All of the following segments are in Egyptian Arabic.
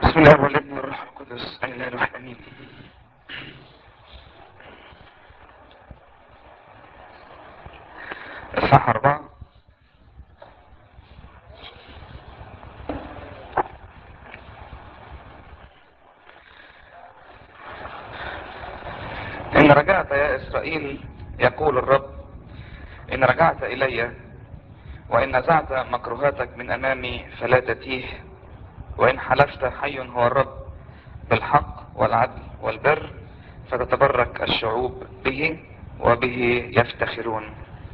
بسم الله والابن والروح القدس الاله الواحد امين الساعة أربعة إن رجعت يا إسرائيل يقول الرب إن رجعت إلي وإن نزعت مكروهاتك من أمامي فلا تتيه وإن حلفت حي هو الرب بالحق والعدل والبر فتتبرك الشعوب به وبه يفتخرون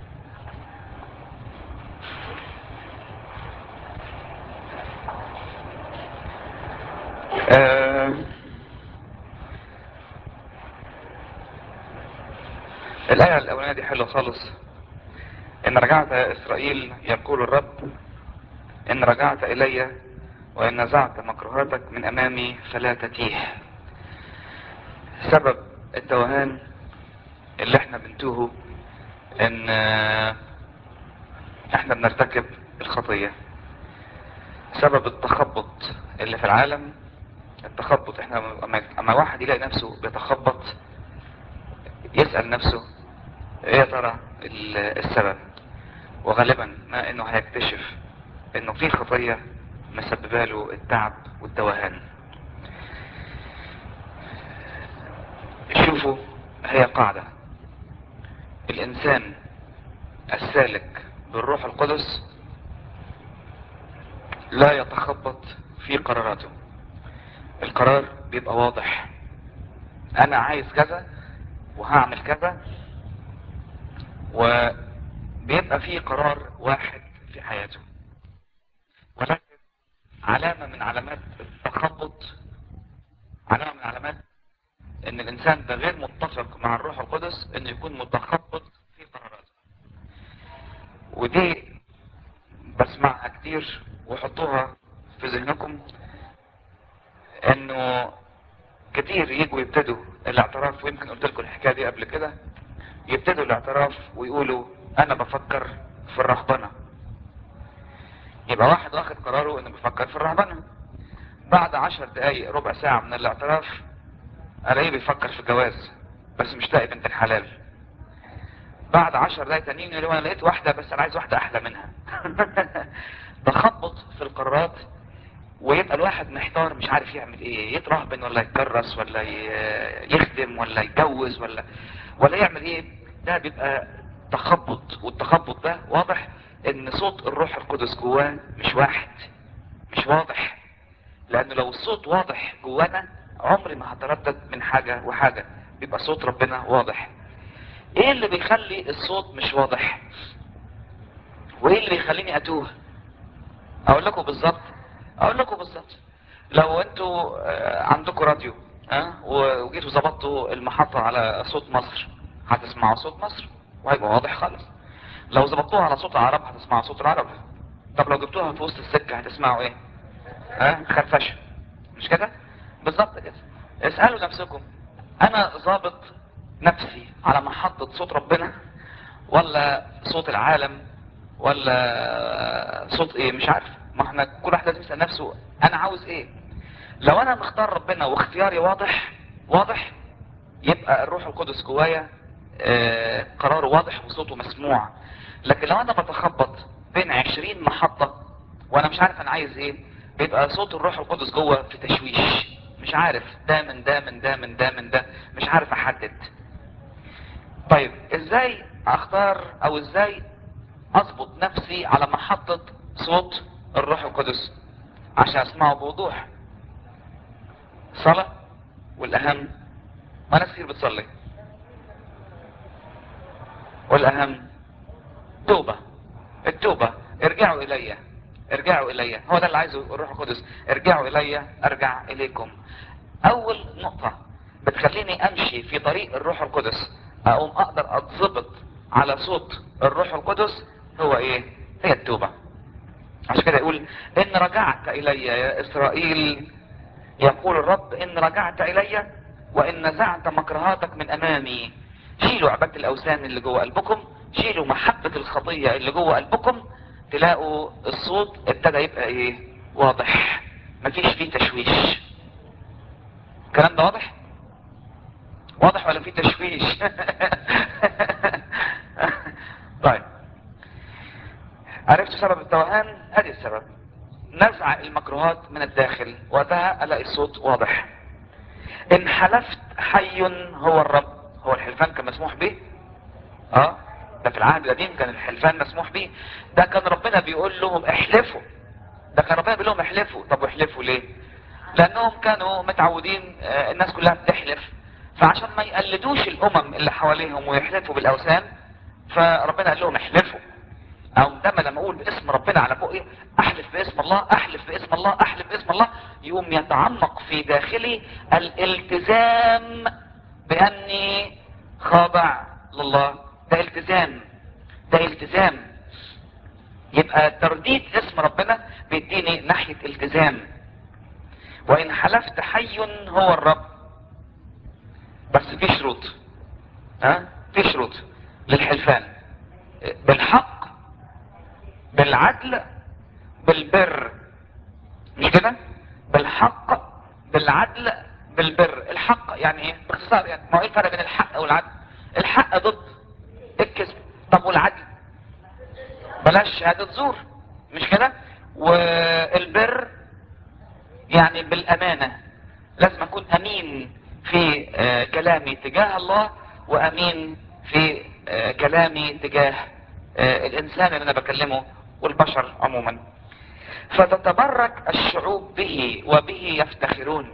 آه الآية الأولانية دي حلوة خالص إن رجعت يا إسرائيل يقول الرب إن رجعت إلي وإن نزعت مكروهاتك من أمامي فلا تتيه سبب التوهان اللي احنا بنتوهه ان احنا بنرتكب الخطية سبب التخبط اللي في العالم التخبط احنا اما واحد يلاقي نفسه بيتخبط يسأل نفسه ايه يا ترى السبب وغالبا ما انه هيكتشف انه في خطية مسببه له التعب والتوهان شوفوا هي قاعدة الانسان السالك بالروح القدس لا يتخبط في قراراته القرار بيبقى واضح انا عايز كذا وهعمل كذا وبيبقى فيه قرار واحد في حياته ولكن علامة من علامات التخبط علامة من علامات ان الانسان ده غير متفق مع الروح القدس انه يكون متخبط في قراراته ودي بسمعها كتير وحطوها في ذهنكم انه كتير يجوا يبتدوا الاعتراف ويمكن قلت لكم الحكايه دي قبل كده يبتدوا الاعتراف ويقولوا انا بفكر في الرهبنه يبقى واحد واخد قراره انه بيفكر في الرهبنه بعد عشر دقايق ربع ساعه من الاعتراف الاقيه بيفكر في الجواز بس مش لاقي بنت الحلال بعد عشر دقايق تانيين يقول انا لقيت واحده بس انا عايز واحده احلى منها تخبط في القرارات ويبقى الواحد محتار مش عارف يعمل ايه يترهبن ولا يتكرس ولا يخدم ولا يتجوز ولا ولا يعمل ايه ده بيبقى تخبط والتخبط ده واضح ان صوت الروح القدس جواه مش واحد مش واضح لانه لو الصوت واضح جوانا عمري ما هتردد من حاجة وحاجة بيبقى صوت ربنا واضح ايه اللي بيخلي الصوت مش واضح وايه اللي بيخليني اتوه اقول لكم بالظبط اقول لكم بالظبط لو انتوا عندكم راديو ها وجيتوا ظبطتوا المحطة على صوت مصر هتسمعوا صوت مصر وهيبقى واضح خالص لو ظبطوها على صوت العرب هتسمعوا صوت العرب طب لو جبتوها في وسط السكة هتسمعوا ايه ها خرفشة مش كده بالظبط كده اسألوا نفسكم انا ظابط نفسي على محطة صوت ربنا ولا صوت العالم ولا صوت ايه مش عارف ما احنا كل واحد لازم يسأل نفسه انا عاوز ايه لو انا مختار ربنا واختياري واضح واضح يبقى الروح القدس جوايا آه قراره واضح وصوته مسموع لكن لو انا بتخبط بين عشرين محطة وانا مش عارف انا عايز ايه بيبقى صوت الروح القدس جوه في تشويش مش عارف ده من ده من ده من ده من ده مش عارف احدد طيب ازاي اختار او ازاي اضبط نفسي على محطة صوت الروح القدس عشان اسمعه بوضوح صلاة والاهم ما ناس كتير بتصلي والاهم توبة التوبة ارجعوا الي ارجعوا الي هو ده اللي عايزه الروح القدس ارجعوا الي ارجع اليكم اول نقطة بتخليني امشي في طريق الروح القدس اقوم اقدر اتظبط على صوت الروح القدس هو ايه هي التوبة عشان كده يقول ان رجعت الي يا اسرائيل يقول الرب ان رجعت الي وان نزعت مكرهاتك من امامي شيلوا عبادة الاوثان اللي جوه قلبكم شيلوا محبة الخطية اللي جوه قلبكم تلاقوا الصوت ابتدى يبقى ايه واضح مفيش فيه تشويش الكلام ده واضح واضح ولا فيه تشويش طيب عرفت سبب التوهان ادي السبب نزع المكروهات من الداخل وقتها الاقي الصوت واضح ان حلفت حي هو الرب هو الحلفان كان مسموح به اه ده في العهد القديم كان الحلفان مسموح به ده كان ربنا بيقول لهم احلفوا ده كان ربنا بيقول لهم احلفوا طب واحلفوا ليه لانهم كانوا متعودين آه، الناس كلها بتحلف فعشان ما يقلدوش الامم اللي حواليهم ويحلفوا بالاوثان فربنا قال لهم احلفوا او دم لما اقول باسم ربنا على فوق ايه احلف باسم الله احلف باسم الله احلف باسم الله يقوم يتعمق في داخلي الالتزام باني خاضع لله ده التزام ده التزام يبقى ترديد اسم ربنا بيديني ناحية التزام وان حلفت حي هو الرب بس في شروط ها في شروط للحلفان بالحق بالعدل بالبر مش كده بالحق بالعدل بالبر الحق يعني ايه باختصار يعني ما هو ايه الفرق بين الحق والعدل الحق ضد الكذب طب والعدل بلاش شهادة زور مش كده والبر يعني بالامانة لازم اكون امين في آه، كلامي تجاه الله وامين في آه، كلامي تجاه آه، الانسان اللي انا بكلمه والبشر عموما فتتبرك الشعوب به وبه يفتخرون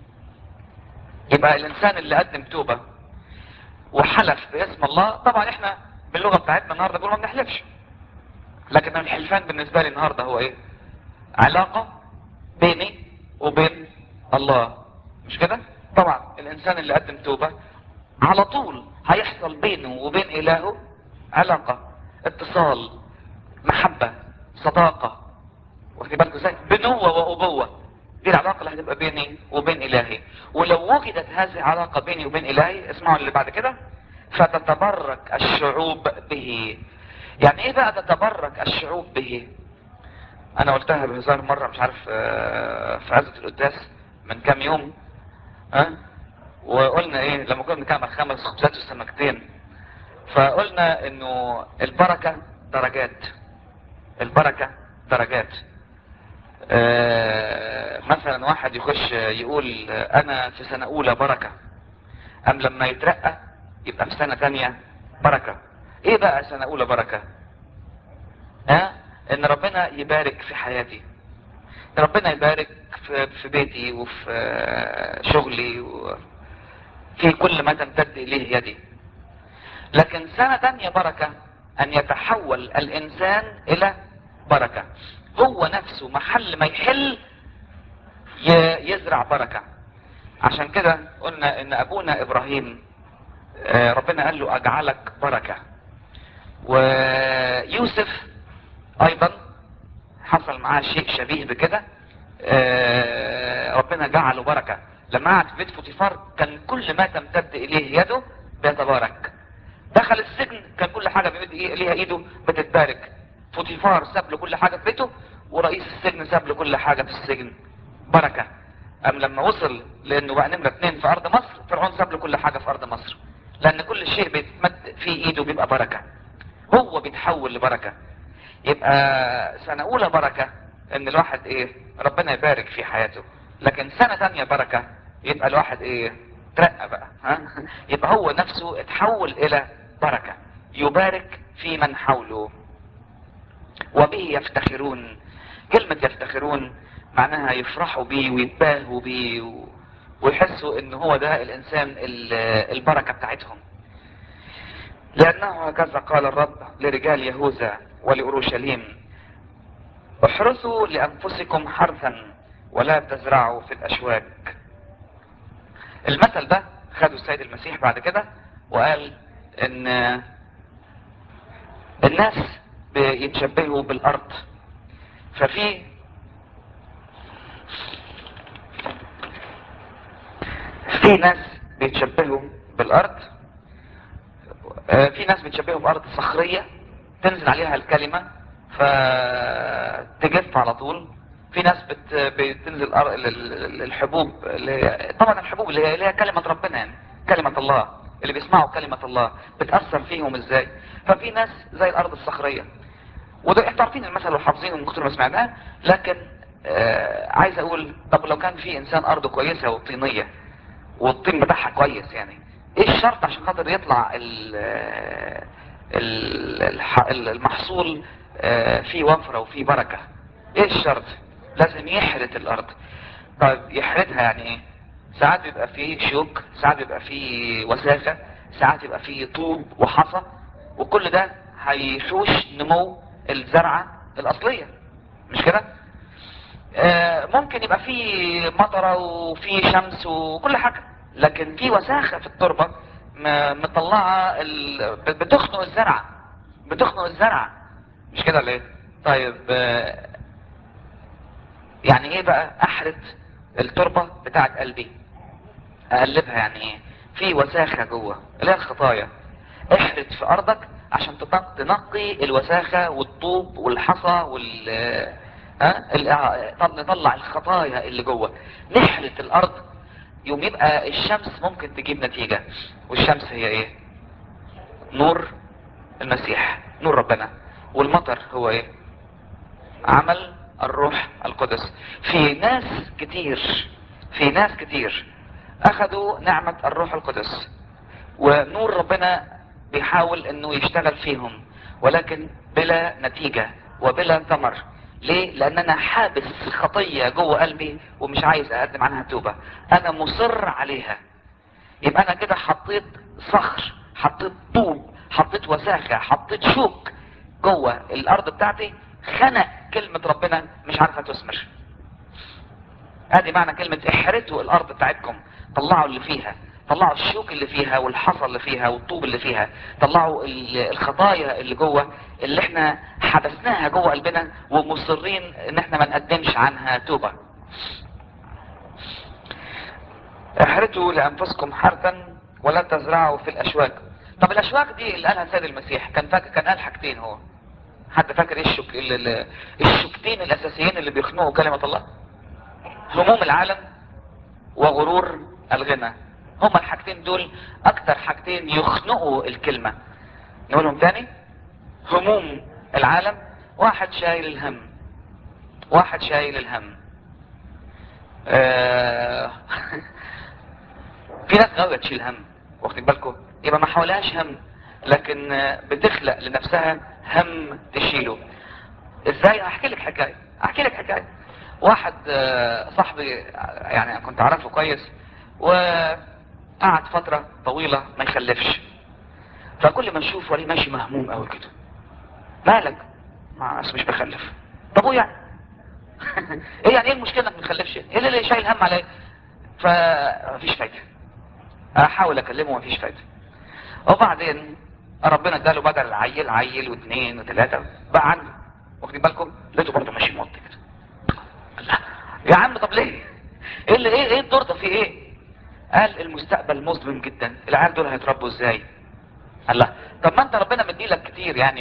يبقى الانسان اللي قدم توبة وحلف باسم الله طبعا احنا باللغة بتاعتنا النهاردة بنقول ما بنحلفش لكن الحلفان بالنسبة لي النهاردة هو ايه علاقة بيني وبين الله مش كده طبعا الانسان اللي قدم توبة على طول هيحصل بينه وبين الهه علاقة اتصال محبة صداقة واخدين بالكم ازاي بنوة وابوة دي العلاقة اللي هتبقى بيني وبين الهي ولو وجدت هذه العلاقة بيني وبين الهي اسمعوا اللي بعد كده فتتبرك الشعوب به يعني ايه بقى تتبرك الشعوب به انا قلتها بهزار مرة مش عارف آه، في عزة القداس من كام يوم ها وقلنا ايه لما كنا بنتكلم عن خمس خبزات وسمكتين فقلنا انه البركة درجات البركة درجات آه، مثلا واحد يخش يقول آه، انا في سنة اولى بركة ام لما يترقى يبقى في سنة تانية بركة ايه بقى سنة اولى بركة ها ان ربنا يبارك في حياتي ان ربنا يبارك في, في بيتي وفي آه، شغلي وفي كل ما تمتد اليه يدي لكن سنة تانية بركة ان يتحول الانسان الى بركة هو نفسه محل ما يحل ي- يزرع بركة عشان كده قلنا ان ابونا ابراهيم آه، ربنا قال له اجعلك بركة ويوسف ايضا حصل معاه شيء شبيه بكده آه، ربنا جعله بركة لما قعد في بيت فوتيفار كان كل ما تمتد اليه يده بيتبارك دخل السجن كان كل حاجة بيمد إيه- اليها ايده بتتبارك فوتيفار ساب له كل حاجة في بيته ورئيس السجن ساب له كل حاجة في السجن بركة ام لما وصل لانه بقى نمرة اتنين في ارض مصر فرعون ساب له كل حاجة في ارض مصر لان كل شيء بيتمد في ايده بيبقى بركة هو بيتحول لبركة يبقى سنة اولى بركة ان الواحد ايه ربنا يبارك في حياته لكن سنة تانية بركة يبقى الواحد ايه ترقى بقى ها يبقى هو نفسه اتحول الى بركة يبارك في من حوله وبه يفتخرون كلمة يفتخرون معناها يفرحوا بيه ويتباهوا بيه و... ويحسوا ان هو ده الانسان ال- البركة بتاعتهم لانه هكذا قال الرب لرجال يهوذا ولأورشليم احرثوا لانفسكم حرثا ولا تزرعوا في الاشواك المثل ده خده السيد المسيح بعد كده وقال ان الناس بيتشبهوا بالارض ففي في ناس بيتشبهوا بالارض آه، في ناس بيتشبهوا بارض صخرية تنزل عليها الكلمة فتجف على طول في ناس بت بتنزل أر- ال- ال- الحبوب اللي هي طبعا الحبوب اللي هي, اللي هي كلمة ربنا يعني كلمة الله اللي بيسمعوا كلمة الله بتأثر فيهم ازاي ففي ناس زي الارض الصخرية وده احنا عارفين المثل وحافظينه من كتر ما سمعناه لكن آه عايز اقول طب لو كان في انسان ارضه كويسة وطينية والطين بتاعها كويس يعني ايه الشرط عشان خاطر يطلع ال ال- الح- المحصول آه، فيه وفرة وفيه بركة ايه الشرط لازم يحرث الارض طيب يحرثها يعني ايه ساعات بيبقى فيه شوك ساعات بيبقى فيه وساخة ساعات يبقى فيه طوب وحصى وكل ده هيحوش نمو الزرعة الاصلية مش كده آه، ممكن يبقى في مطره وفي شمس وكل حاجه لكن في وساخه في التربه م- مطلعه ال... ب- بتخنق الزرع بتخنق الزرع مش كده ولا ايه طيب آه، يعني ايه بقى احرث التربه بتاعت قلبي اقلبها يعني ايه في وساخه جوه اللي هي الخطايا احرث في ارضك عشان تنق- تنقي الوساخه والطوب والحصى وال ها ال- طب نطلع الخطايا اللي جوه نحرث الارض يوم يبقى الشمس ممكن تجيب نتيجه والشمس هي ايه نور المسيح نور ربنا والمطر هو ايه عمل الروح القدس في ناس كتير في ناس كتير اخذوا نعمة الروح القدس ونور ربنا بيحاول انه يشتغل فيهم ولكن بلا نتيجة وبلا ثمر ليه لان انا حابس خطية جوه قلبي ومش عايز اقدم عنها توبة انا مصر عليها يبقى انا كده حطيت صخر حطيت طوب حطيت وساخة حطيت شوك جوه الارض بتاعتي خنق كلمة ربنا مش عارفة تثمر ادي معنى كلمة احرتوا الارض بتاعتكم طلعوا اللي فيها طلعوا الشوك اللي فيها والحصى اللي فيها والطوب اللي فيها طلعوا ال- الخطايا اللي جوه اللي احنا حبسناها جوه قلبنا ومصرين ان احنا ما نقدمش عنها توبة احرتوا لانفسكم حرثا ولا تزرعوا في الاشواك طب الاشواك دي اللي قالها سيد المسيح كان فاكر كان قال حاجتين هو حد فاكر ايه الشك... ال- ال- الشوكتين الاساسيين اللي بيخنقوا كلمة الله هموم العالم وغرور الغنى هما الحاجتين دول اكتر حاجتين يخنقوا الكلمة نقولهم تاني هموم العالم واحد شايل الهم واحد شايل الهم آه في ناس غاوية تشيل هم واخدين بالكم يبقى ما حوالهاش هم لكن آه، بتخلق لنفسها هم تشيله ازاي هحكي لك حكايه احكي لك حكايه واحد آه، صاحبي آه، يعني كنت اعرفه كويس وقعد فتره طويله ما يخلفش فكل ما نشوفه وليه ماشي مهموم قوي كده مالك ما أصل مش بخلف طب ويعني ايه يعني ايه المشكله انك ما تخلفش ايه اللي اللي شايل هم عليه فمفيش فايده احاول اكلمه مفيش فايده وبعدين ربنا اداله بدل العيل عيل واثنين وثلاثه بقى عنده واخدين بالكم لقيته برضه ماشي موطي كده الله يا عم طب ليه ايه اللي ايه ايه الدور ده في ايه قال المستقبل مظلم جدا العيال دول هيتربوا ازاي الله طب ما انت ربنا مديلك كتير يعني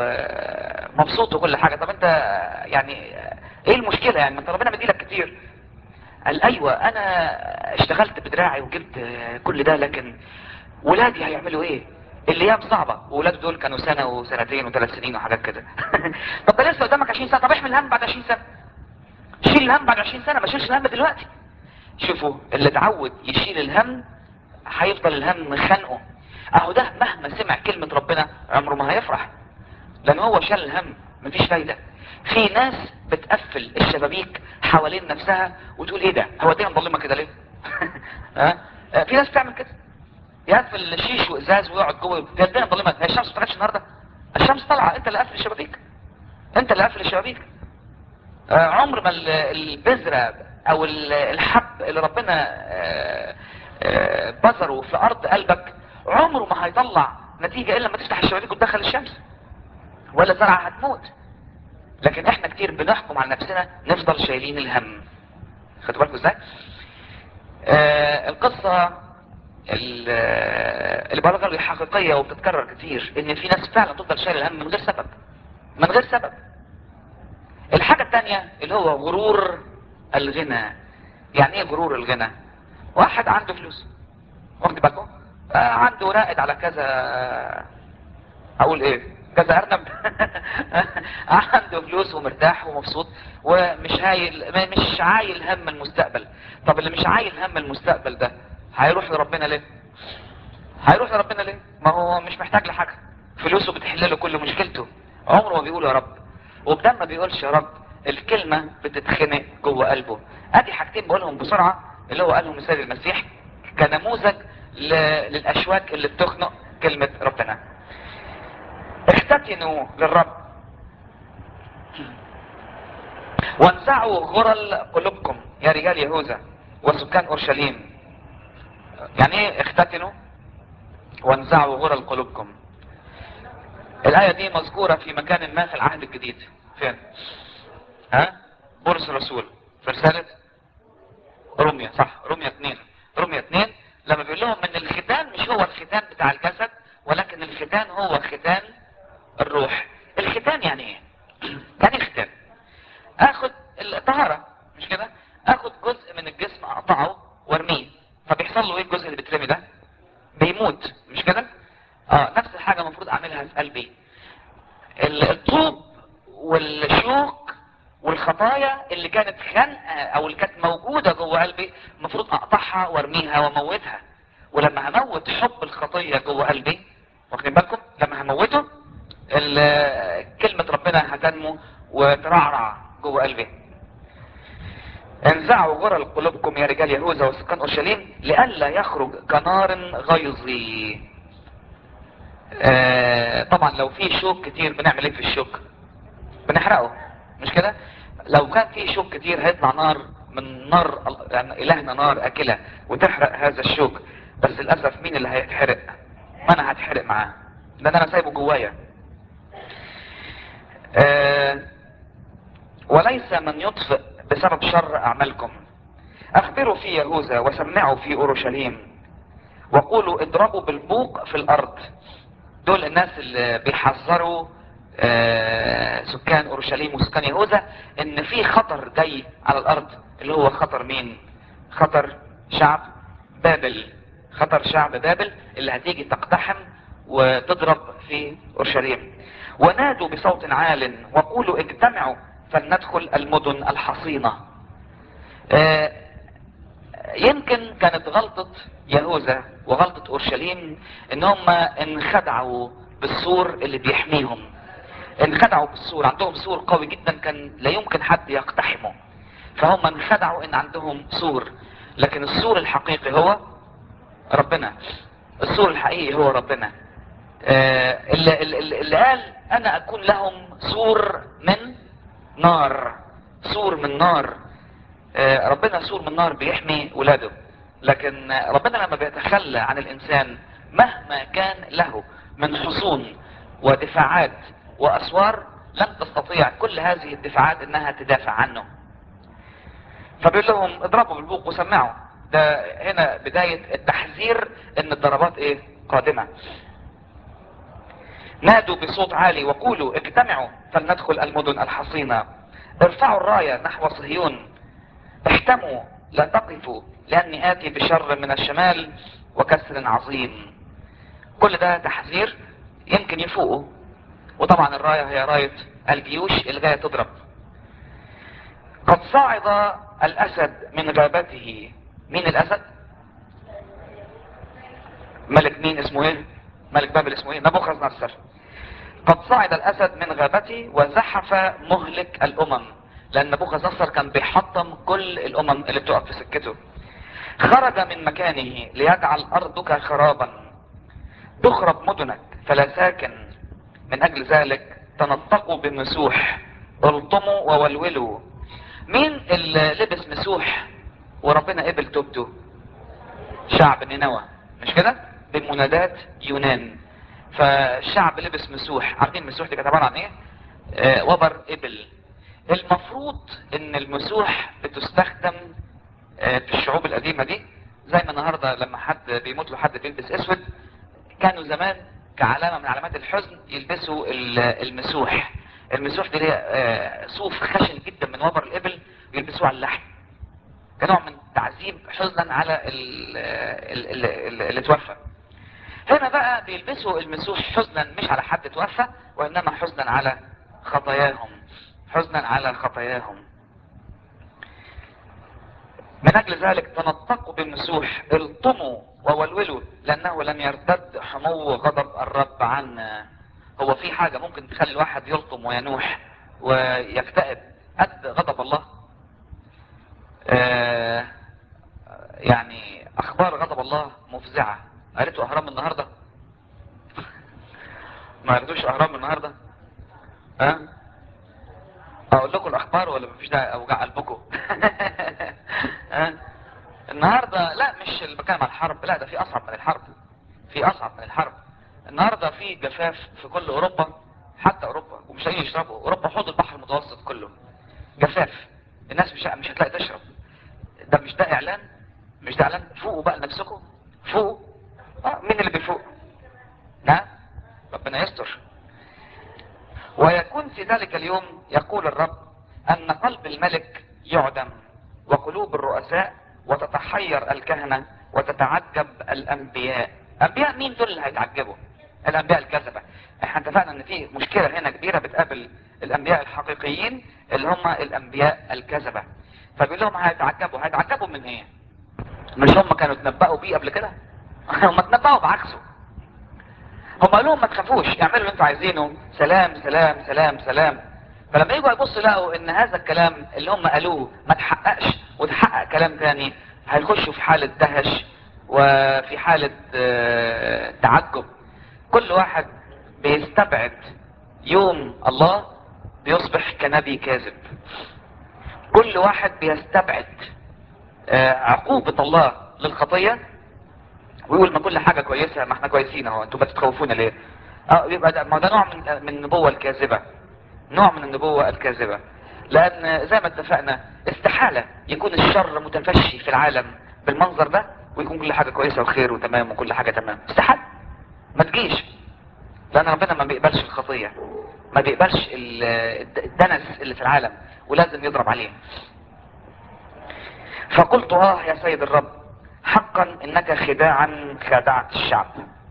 ومبسوط وكل حاجه طب انت يعني ايه المشكله يعني ما انت ربنا مديلك كتير قال ايوه انا اشتغلت بدراعي وجبت كل ده لكن ولادي هيعملوا ايه الايام صعبة وولاده دول كانوا سنة وسنتين وثلاث سنين وحاجات كده طب ده لسه قدامك 20 سنة طب احمل الهم بعد 20 سنة شيل الهم بعد 20 سنة ما شيلش الهم دلوقتي شوفوا اللي اتعود يشيل الهم هيفضل الهم خانقه اهو ده مهما سمع كلمة ربنا عمره ما هيفرح لان هو شال الهم مفيش فايدة في ناس بتقفل الشبابيك حوالين نفسها وتقول ايه ده هو الدنيا مظلمة كده ليه ها آه، في ناس بتعمل كده يقفل الشيش وازاز ويقعد جوه هي الدنيا مظلمة هي الشمس ما طلعتش النهارده الشمس طالعة انت اللي قافل الشبابيك انت اللي قافل الشبابيك آه، عمر ما ال- البذرة او ال- الحب اللي ربنا آه، آه، بذره في ارض قلبك عمره ما هيطلع نتيجة الا لما تفتح الشبابيك وتدخل الشمس ولا زرعة هتموت لكن احنا كتير بنحكم على نفسنا نفضل شايلين الهم خدوا بالكم ازاي آه القصة ال- آه، اللي بقولها غير حقيقية وبتتكرر كتير ان في ناس فعلا تفضل شايل الهم من غير سبب من غير سبب الحاجة التانية اللي هو غرور الغنى يعني ايه غرور الغنى واحد عنده فلوس واخد بالكم آه عنده رائد على كذا اقول ايه كذا ارنب عنده فلوس ومرتاح ومبسوط ومش هايل مش عايل هم المستقبل طب اللي مش عايل هم المستقبل ده هيروح لربنا ليه هيروح لربنا ليه ما هو مش محتاج لحاجه فلوسه بتحل له كل مشكلته عمره ما بيقول يا رب وبدل ما بيقولش يا رب الكلمة بتتخنق جوه قلبه ادي حاجتين بقولهم بسرعة اللي هو قالهم السيد المسيح كنموذج ل... للاشواك اللي بتخنق كلمة ربنا احتكنوا للرب وانزعوا غرل قلوبكم يا رجال يهوذا وسكان اورشليم يعني ايه اختتنوا وانزعوا غرل قلوبكم الآية دي مذكورة في مكان ما في العهد الجديد فين ها بولس الرسول في رسالة روميا صح روميا 2 روميا 2 لما بيقول لهم ان الختان مش هو الختان بتاع الجسد ولكن الختان هو ختان الروح الختان يعني ايه يعني إيه ختان اخد الطهارة مش كده اخد جزء من الجسم اقطعه وارميه فبيحصل له ايه الجزء اللي بيترمي ده بيموت مش كده اه نفس الحاجة المفروض اعملها في قلبي ال- الطوب والشوك والخطايا اللي كانت خانقة او اللي كانت موجودة جوه قلبي المفروض اقطعها وارميها واموتها ولما هموت حب الخطية جوه قلبي واخدين بالكم لما هموته ال- كلمة ربنا هتنمو وترعرع جوه قلبي انزعوا غرل قلوبكم يا رجال يهوذا وسكان اورشليم لئلا يخرج كنار غيظي آه طبعا لو في شوك كتير بنعمل ايه في الشوك بنحرقه مش كده لو كان في شوك كتير هيطلع نار من نار يعني الهنا نار اكلة وتحرق هذا الشوك بس للاسف مين اللي هيتحرق ما انا هتحرق معاه لان انا سايبه جوايا آه وليس من يطفئ بسبب شر اعمالكم اخبروا في يهوذا وسمعوا في اورشليم وقولوا اضربوا بالبوق في الارض دول الناس اللي بيحذروا آه، سكان اورشليم وسكان يهوذا ان في خطر جاي على الارض اللي هو خطر مين خطر شعب بابل خطر شعب بابل اللي هتيجي تقتحم وتضرب في اورشليم ونادوا بصوت عال وقولوا اجتمعوا فلندخل المدن الحصينة آه، يمكن كانت غلطة يهوذا وغلطة اورشليم ان هم انخدعوا بالسور اللي بيحميهم انخدعوا بالسور عندهم سور قوي جدا كان لا يمكن حد يقتحمه فهم انخدعوا ان عندهم سور لكن السور الحقيقي هو ربنا السور الحقيقي هو ربنا آه، اللي, اللي, اللي قال انا اكون لهم سور من نار سور من نار آه، ربنا سور من نار بيحمي ولاده لكن آه، ربنا لما بيتخلى عن الانسان مهما كان له من حصون ودفاعات واسوار لن تستطيع كل هذه الدفاعات انها تدافع عنه فبيقول لهم اضربوا بالبوق وسمعوا ده هنا بداية التحذير ان الضربات ايه قادمة نادوا بصوت عالي وقولوا اجتمعوا فلندخل المدن الحصينة ارفعوا الراية نحو صهيون احتموا لا تقفوا لاني اتي بشر من الشمال وكسر عظيم كل ده تحذير يمكن يفوقوا وطبعا الراية هي راية الجيوش اللي جاية تضرب قد صعد الاسد من غابته مين الاسد ملك مين اسمه ايه ملك بابل اسمه ايه نبوخذ نصر قد صعد الاسد من غابته وزحف مهلك الامم لان نبوخذ نصر كان بيحطم كل الامم اللي بتقف في سكته خرج من مكانه ليجعل ارضك خرابا تخرب مدنك فلا ساكن من اجل ذلك تنطقوا بالمسوح الطموا وولولوا مين اللي لبس مسوح وربنا قبل توبته شعب نينوى مش كده بمنادات يونان فالشعب لبس مسوح عارفين المسوح دي كانت عباره عن ايه آه وبر ابل المفروض ان المسوح بتستخدم آه في الشعوب القديمه دي زي ما النهارده لما حد بيموت له حد بيلبس اسود كانوا زمان كعلامه من علامات الحزن يلبسوا ال- المسوح المسوح دي ليها آه، صوف خشن جدا من وبر الابل يلبسوه على اللحم كنوع من تعذيب حزنا على ال- ال- ال- ال- اللي توفى هنا بقى بيلبسوا المسوح حزنا مش على حد توفى وانما حزنا على خطاياهم حزنا على خطاياهم من اجل ذلك تنطقوا بالمسوح الطموا وولولوا لانه لم يرتد حمو غضب الرب عنا هو في حاجة ممكن تخلي الواحد يلطم وينوح ويكتئب قد غضب الله آه يعني اخبار غضب الله مفزعة قريتوا اهرام النهاردة ما قريتوش اهرام النهاردة ها أه؟ اقول لكم الاخبار ولا مفيش داعي اوجع قلبكم ها النهارده لا مش اللي بتكلم عن الحرب لا ده في اصعب من الحرب في اصعب من الحرب النهارده في جفاف في كل اوروبا حتى اوروبا ومش لاقيين يشربوا اوروبا حوض البحر المتوسط كله جفاف الناس مش مش هتلاقي تشرب ده مش ده اعلان مش ده اعلان فوقوا بقى لنفسكم فوقوا آه مين اللي بيفوق نعم ربنا يستر ويكون في ذلك اليوم يقول الرب ان قلب الملك يعدم وقلوب الرؤساء وتتحير الكهنة وتتعجب الانبياء انبياء مين دول اللي هيتعجبوا الانبياء الكذبة احنا اتفقنا ان في مشكلة هنا كبيرة بتقابل الانبياء الحقيقيين اللي هم الانبياء الكذبة فبيقول لهم هيتعجبوا هيتعجبوا من ايه مش هم كانوا تنبأوا بيه قبل كده هم تنبأوا بعكسه هم قالوا لهم ما تخافوش اعملوا اللي انتوا عايزينه سلام سلام سلام سلام فلما يجوا يبصوا يلاقوا ان هذا الكلام اللي هم قالوه ما تحققش وتحقق كلام تاني هيخشوا في حالة دهش وفي حالة آه، تعجب كل واحد بيستبعد يوم الله بيصبح كنبي كاذب كل واحد بيستبعد آه، عقوبة الله للخطية ويقول ما كل حاجة كويسة ما احنا كويسين اهو انتوا بتتخوفونا ليه اه يبقى ده ما ده نوع من من النبوة الكاذبة نوع من النبوة الكاذبة لان زي ما اتفقنا استحالة يكون الشر متفشي في العالم بالمنظر ده ويكون كل حاجة كويسة وخير وتمام وكل حاجة تمام استحالة ما تجيش لان ربنا ما بيقبلش الخطية ما بيقبلش ال- الدنس اللي في العالم ولازم يضرب عليه فقلت اه يا سيد الرب حقا انك خداعا خدعت الشعب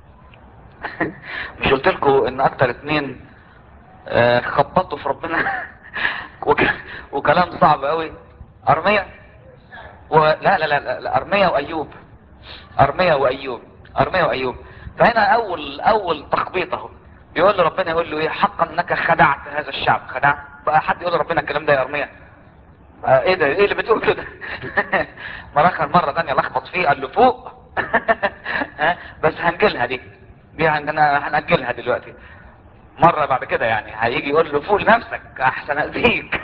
مش قلت لكم ان اكتر اتنين آه، خبطوا في ربنا وك- وكلام صعب قوي ارمية و... لا, لا لا لا لا ارمية وايوب ارمية وايوب ارمية وايوب فهنا اول اول تخبيط اهو بيقول له ربنا يقول له ايه حقا انك خدعت هذا الشعب خدعت بقى حد يقول لربنا الكلام ده يا ارمية آه، ايه ده ايه اللي بتقوله ده مراخر مرة تانية لخبط فيه قال له فوق ها، بس هنجلها دي دي عندنا هنأجلها دلوقتي مرة بعد كده يعني هيجي يقول له فوق لنفسك احسن اذيك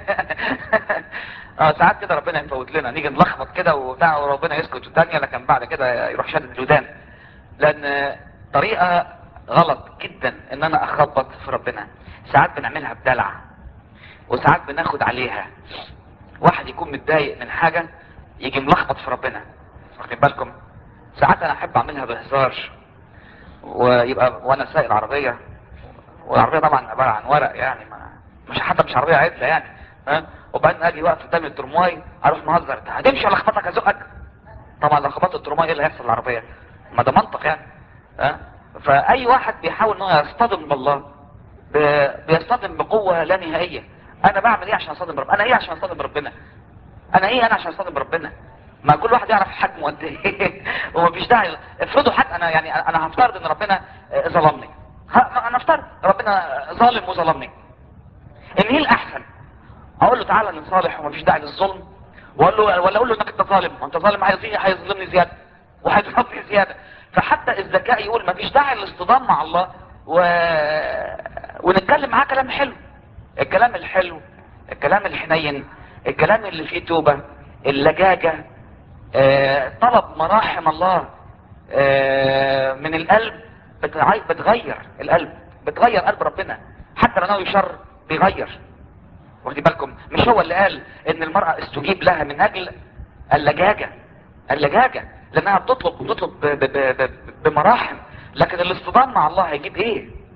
اه ساعات كده ربنا يفوت لنا نيجي نلخبط كده وبتاع وربنا يسكت الثانية لكن بعد كده يروح شادد الودان لان طريقة غلط جدا ان انا اخبط في ربنا ساعات بنعملها بدلع وساعات بناخد عليها واحد يكون متضايق من حاجة يجي ملخبط في ربنا واخدين بالكم ساعات انا احب اعملها بهزار ويبقى وانا سايق العربية والعربية طبعا عبارة عن ورق يعني ما مش حتى مش عربية عدلة يعني ها وبعدين اجي واقف قدام الترمواي اروح مهزر هتمشي ولا اخبطك ازقك طبعا لو خبطت الترمواي ايه اللي هيحصل للعربية ما ده منطق يعني ها فاي واحد بيحاول ان هو يصطدم بالله ب- بيصطدم بقوة لا نهائية انا بعمل ايه عشان اصطدم بربنا انا ايه عشان اصطدم بربنا انا ايه انا عشان اصطدم بربنا ما كل واحد يعرف حجمه قد ايه ومفيش داعي افرضوا حد انا يعني انا هفترض ان ربنا آه، ظلمني ه- انا افترض ربنا ظالم وظلمني ان ايه الاحسن اقول له تعالى نصالح ومفيش داعي للظلم واقول له ولا اقول له انك انت ظالم وانت ظالم هيظلمني هيظلمني زياده وهيضربني زياده فحتى الذكاء يقول مفيش داعي للاصطدام مع الله و... ونتكلم معاه كلام حلو الكلام الحلو الكلام الحنين الكلام اللي فيه توبة اللجاجة آه، طلب مراحم الله آه، من القلب بتغي- بتغير القلب بتغير قلب ربنا حتى لو ناوي شر بيغير واخدين بالكم مش هو اللي قال ان المرأة استجيب لها من اجل اللجاجة اللجاجة لانها بتطلب بتطلب ب- ب- ب- ب- بمراحم لكن الاصطدام مع الله هيجيب ايه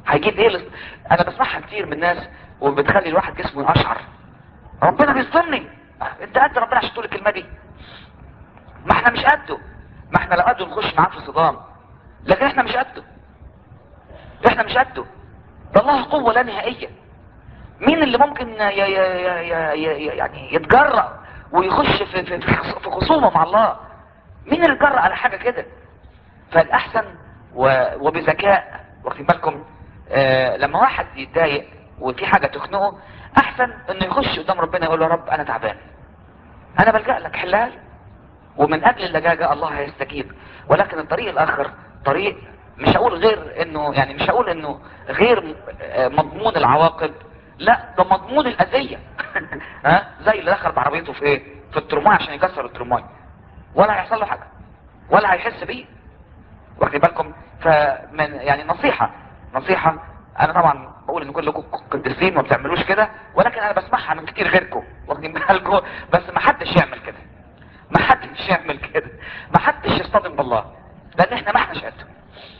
هيجيب ايه لس... انا بسمعها كتير من الناس وبتخلي الواحد جسمه يقشعر ربنا بيظلمني انت قد ربنا عشان تقول الكلمه دي ما احنا مش قده ما احنا لو قده نخش معاه في صدام لكن احنا مش قده احنا مش قده ده الله قوة لا نهائية مين اللي ممكن ي ي ي ي ي يعني يتجرأ ويخش في, في, في خصومة مع الله مين اللي يتجرأ على حاجة كده فالاحسن و- وبذكاء واخدين بالكم آه لما واحد يتضايق وفي حاجة تخنقه احسن انه يخش قدام ربنا يقول له يا رب انا تعبان انا بلجأ لك حلها لي ومن اجل اللجاجة الله هيستجيب ولكن الطريق الاخر طريق مش هقول غير انه يعني مش هقول انه غير م- آه مضمون العواقب لا ده مضمون الاذية ها زي اللي دخل بعربيته في ايه في الترماي عشان يكسر الترماي ولا هيحصل له حاجة ولا هيحس بيه واخدين بالكم فمن يعني نصيحة نصيحة انا طبعا بقول ان كلكم قديسين وما بتعملوش كده ولكن انا بسمعها من كتير غيركم واخدين بالكم بس ما حدش يعمل كده ما حدش يعمل كده ما حدش يصطدم بالله لان احنا ما احناش قده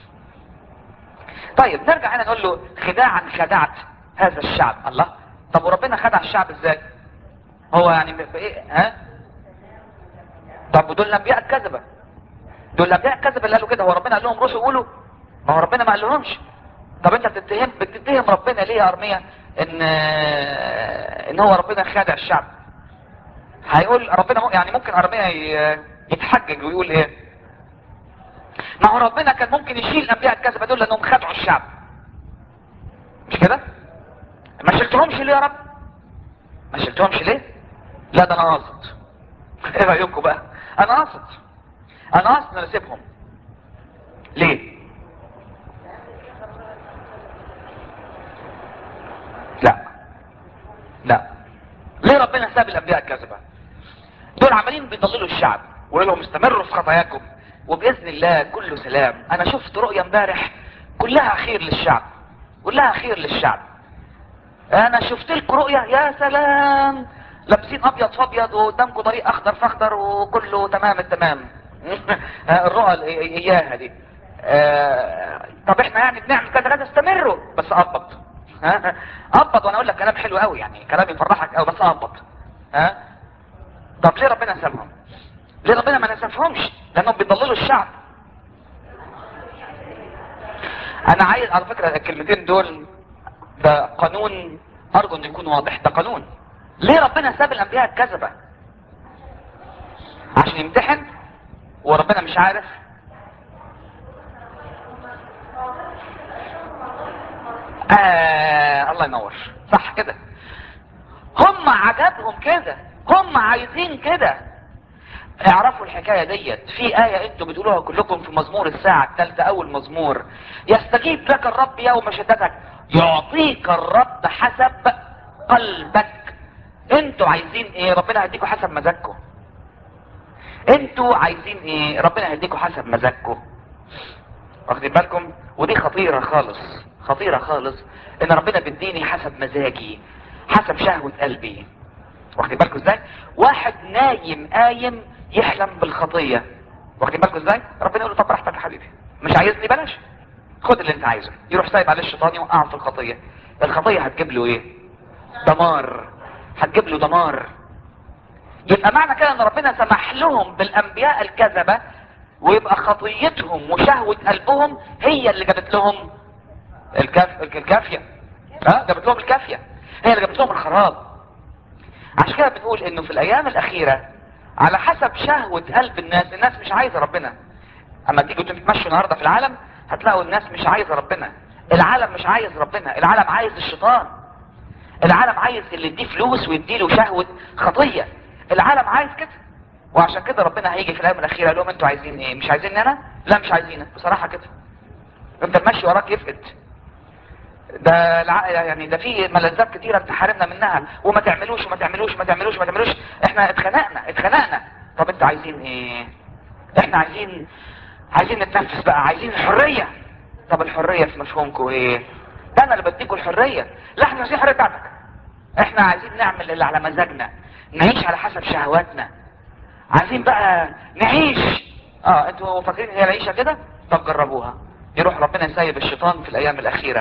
طيب نرجع هنا نقول له خداعا خدعت هذا الشعب الله طب وربنا خدع الشعب ازاي هو يعني ب- بايه ها طب ودول الانبياء الكذبه دول الانبياء الكذبه اللي قالوا كده هو ربنا قال لهم روحوا قولوا ما هو ربنا ما قال لهمش طب انت بتتهم بتتهم ربنا ليه يا ارميا ان ان هو ربنا خادع الشعب هيقول ربنا م- يعني ممكن ارميا ي- يتحجج ويقول ايه ما هو ربنا كان ممكن يشيل الانبياء الكذبه دول لانهم خدعوا الشعب مش كده ما شلتهمش ليه يا رب ما شلتهمش ليه لا ده انا قاصد ايه رايكم بقى انا قاصد انا قاصد ان اسيبهم ليه لا لا ليه ربنا ساب الانبياء الكذبه دول عمالين بيضللوا الشعب ويقول لهم استمروا في خطاياكم وباذن الله كله سلام انا شفت رؤيه امبارح كلها خير للشعب كلها خير للشعب انا شفت لكم رؤيه يا سلام لابسين ابيض في ابيض وقدامكم طريق اخضر في اخضر وكله تمام التمام الرؤى ال- اياها دي آه، طب احنا يعني بنعمل كذا كذا استمروا بس ابط ها؟ ابط وانا اقول لك كلام حلو قوي يعني كلام يفرحك قوي بس ابط ها طب ليه ربنا سابهم ليه ربنا ما نسفهمش لانهم بيضللوا الشعب انا عايز على فكرة الكلمتين دول ده قانون ارجو انه يكون واضح ده قانون ليه ربنا ساب الانبياء الكذبة عشان يمتحن وربنا مش عارف آه الله ينور صح كده هم عجبهم كده هم عايزين كده اعرفوا الحكاية ديت في آية انتوا بتقولوها كلكم في مزمور الساعة الثالثة اول مزمور يستجيب لك الرب يوم شدتك يعطيك الرب حسب قلبك انتوا عايزين ايه ربنا هيديكوا حسب مزاجكم انتوا عايزين ايه ربنا هيديكوا حسب مزاجكم واخدين بالكم ودي خطيرة خالص خطيرة خالص ان ربنا بيديني حسب مزاجي حسب شهوة قلبي واخدين بالكم ازاي واحد نايم قايم يحلم بالخطية واخدين بالكم ازاي ربنا يقول له طب براحتك يا حبيبي مش عايزني بلاش خد اللي انت عايزه يروح سايب عليه الشيطان يوقعه في الخطية الخطية هتجيب له ايه دمار هتجيب له دمار يبقى معنى كده ان ربنا سمح لهم بالانبياء الكذبة ويبقى خطيتهم وشهوة قلبهم هي اللي جابت لهم الكاف... الكافية ها جابت لهم الكافية هي اللي جابت لهم الخراب عشان كده بنقول انه في الايام الاخيرة على حسب شهوة قلب الناس الناس مش عايزة ربنا اما تيجوا تتمشوا النهاردة في العالم هتلاقوا الناس مش عايزة ربنا العالم مش عايز ربنا العالم عايز الشيطان العالم عايز اللي يديه فلوس ويديله شهوة خطية العالم عايز كده وعشان كده ربنا هيجي في الايام الاخيره يقول لهم انتوا عايزين ايه مش عايزيني انا لا مش عايزينك بصراحه كده انت المشي وراك يفقد ده الع... يعني ده في ملذات كتيره انت حارمنا منها وما تعملوش وما تعملوش وما تعملوش وما تعملوش احنا اتخنقنا اتخنقنا طب انتوا عايزين ايه احنا عايزين عايزين نتنفس بقى عايزين الحريه طب الحريه في مفهومكم ايه ده انا اللي بديكوا الحريه لا احنا عايزين الحريه بتاعتك احنا عايزين نعمل اللي على مزاجنا نعيش على حسب شهواتنا عايزين بقى نعيش اه انتوا فاكرين هي العيشه كده طب جربوها يروح ربنا يسيب الشيطان في الايام الاخيره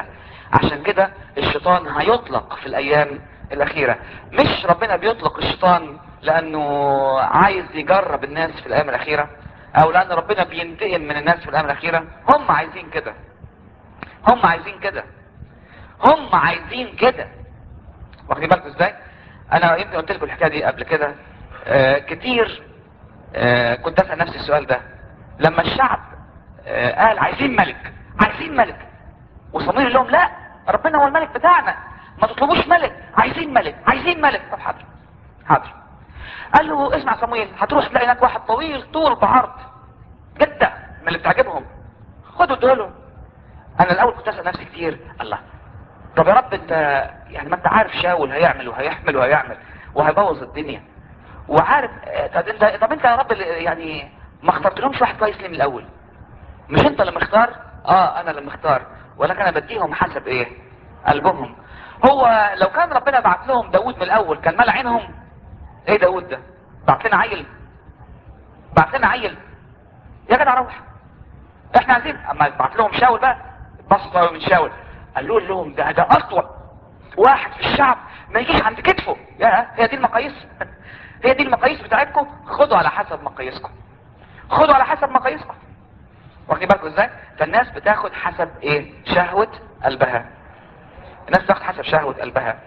عشان كده الشيطان هيطلق في الايام الاخيرة مش ربنا بيطلق الشيطان لانه عايز يجرب الناس في الايام الاخيرة او لان ربنا بينتقم من الناس في الايام الاخيرة هم عايزين كده هم عايزين كده هم عايزين كده واخدين بالكم ازاي انا يمكن قلت لكم الحكايه دي قبل كده آه كتير آه كنت اسال نفسي السؤال ده لما الشعب آه قال عايزين ملك عايزين ملك وصمويل قال لهم لا ربنا هو الملك بتاعنا ما تطلبوش ملك عايزين ملك عايزين ملك طب حاضر حاضر قال له اسمع صمويل هتروح تلاقي هناك واحد طويل طول بعرض جدا من اللي بتعجبهم خدوا ادوله انا الاول كنت اسال نفسي كتير الله طب يا رب انت يعني ما انت عارف شاول هيعمل وهيحمل وهيعمل وهيبوظ الدنيا وعارف طب انت طب انت يا رب يعني ما اخترتلهمش واحد كويس ليه من الاول مش انت اللي مختار اه انا اللي مختار ولكن انا بديهم حسب ايه قلبهم هو لو كان ربنا بعت لهم داود من الاول كان مال عينهم ايه داود ده بعت لنا عيل بعت لنا عيل يا جدع روح احنا عايزين اما بعت لهم شاول بقى بصوا من شاول قالوا لهم ده ده اطول واحد في الشعب ما يجيش عند كتفه يا هي دي المقاييس هي دي المقاييس بتاعتكم خدوا على حسب مقاييسكم خدوا على حسب مقاييسكم واخدين بالكم ازاي فالناس بتاخد حسب ايه شهوة قلبها الناس بتاخد حسب شهوة قلبها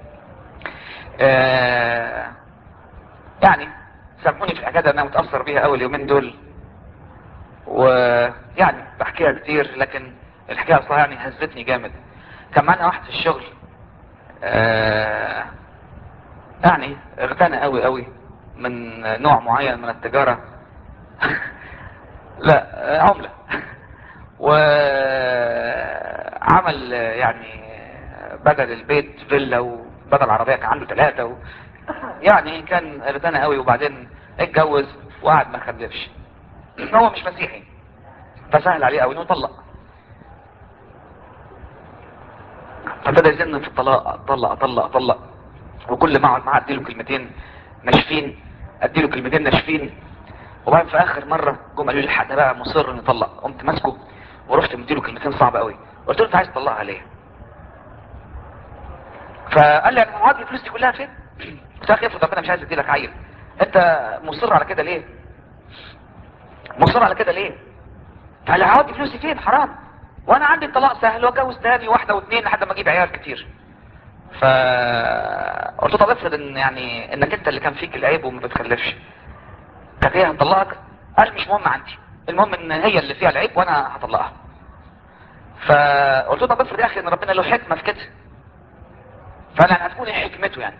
آه يعني سامحوني في الحكايه انا متاثر بيها قوي اليومين دول ويعني بحكيها كتير لكن الحكايه اصلا يعني هزتني جامد كان معانا واحد في الشغل آه يعني اغتنى قوي قوي من نوع معين من التجاره لا عمله وعمل يعني بدل البيت فيلا وبدل العربيه كان عنده ثلاثه و... يعني كان اغتنى قوي وبعدين اتجوز وقعد ما خلفش هو مش مسيحي فسهل عليه قوي انه يطلق فابتدى يزن في الطلاق اطلق اطلق اطلق وكل ما اقعد معاه اديله كلمتين ناشفين اديله كلمتين ناشفين وبعدين في اخر مره جم قالوا لي الحق ده بقى مصر انه يطلق قمت ماسكه ورحت مديله كلمتين صعبه قوي قلت له انت عايز تطلقها ليه؟ فقال لي انا هقعد فلوسي كلها فين؟ قلت له يا اخي افرض ربنا مش عايز يديلك عيل انت مصر على كده ليه؟ مصر على كده ليه؟ قال لي هقعد فلوسي فين حرام وانا عندي الطلاق سهل واتجوز تاني واحده واثنين لحد ما اجيب عيال كتير ف قلت له طب افرض ان يعني انك انت اللي كان فيك العيب وما بتخلفش كانت هي هتطلقك قال مش مهم عندي المهم ان هي اللي فيها العيب وانا هطلقها فقلت له طب افرض يا اخي ان ربنا له حكمه في كده فانا هتكون ايه حكمته يعني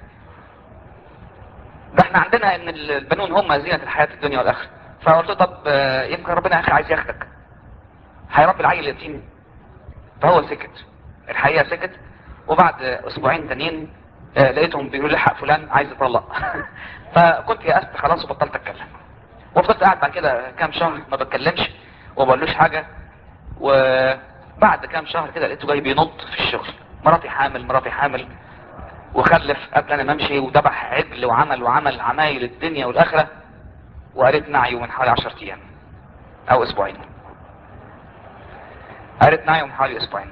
ده احنا عندنا ان البنون هم زينه الحياه الدنيا والاخره فقلت له طب يمكن ربنا يا اخي عايز ياخدك هيربي العيل يتيم فهو سكت الحقيقه سكت وبعد اسبوعين تانيين لقيتهم بيقولوا لي حق فلان عايز يطلق فكنت يأست خلاص وبطلت اتكلم وفضلت قاعد بعد كده كام شهر ما بتكلمش وما بقولوش حاجه وبعد كام شهر كده لقيته جاي بينط في الشغل مراتي حامل مراتي حامل وخلف قبل انا ما امشي وذبح عجل وعمل وعمل عمايل الدنيا والاخره وقريت نعيه من حوالي 10 ايام او اسبوعين قريت نعيه من حوالي اسبوعين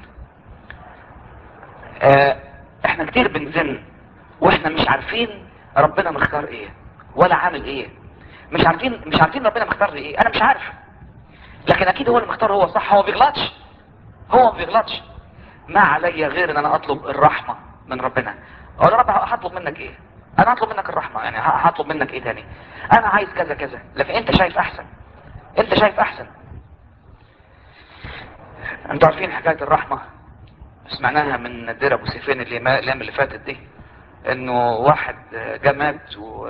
آه احنا كتير بنزن واحنا مش عارفين ربنا مختار ايه ولا عامل ايه مش عارفين مش عارفين ربنا مختار لي ايه انا مش عارف لكن اكيد هو اللي مختار هو صح هو ما بيغلطش هو ما بيغلطش ما علي غير ان انا اطلب الرحمه من ربنا اقول يا رب هطلب منك ايه انا هطلب منك الرحمه يعني هطلب منك ايه تاني انا عايز كذا كذا لكن انت شايف احسن انت شايف احسن انتوا عارفين حكايه الرحمه سمعناها من دير ابو سيفين اللي الايام اللي فاتت دي انه واحد جه مات و...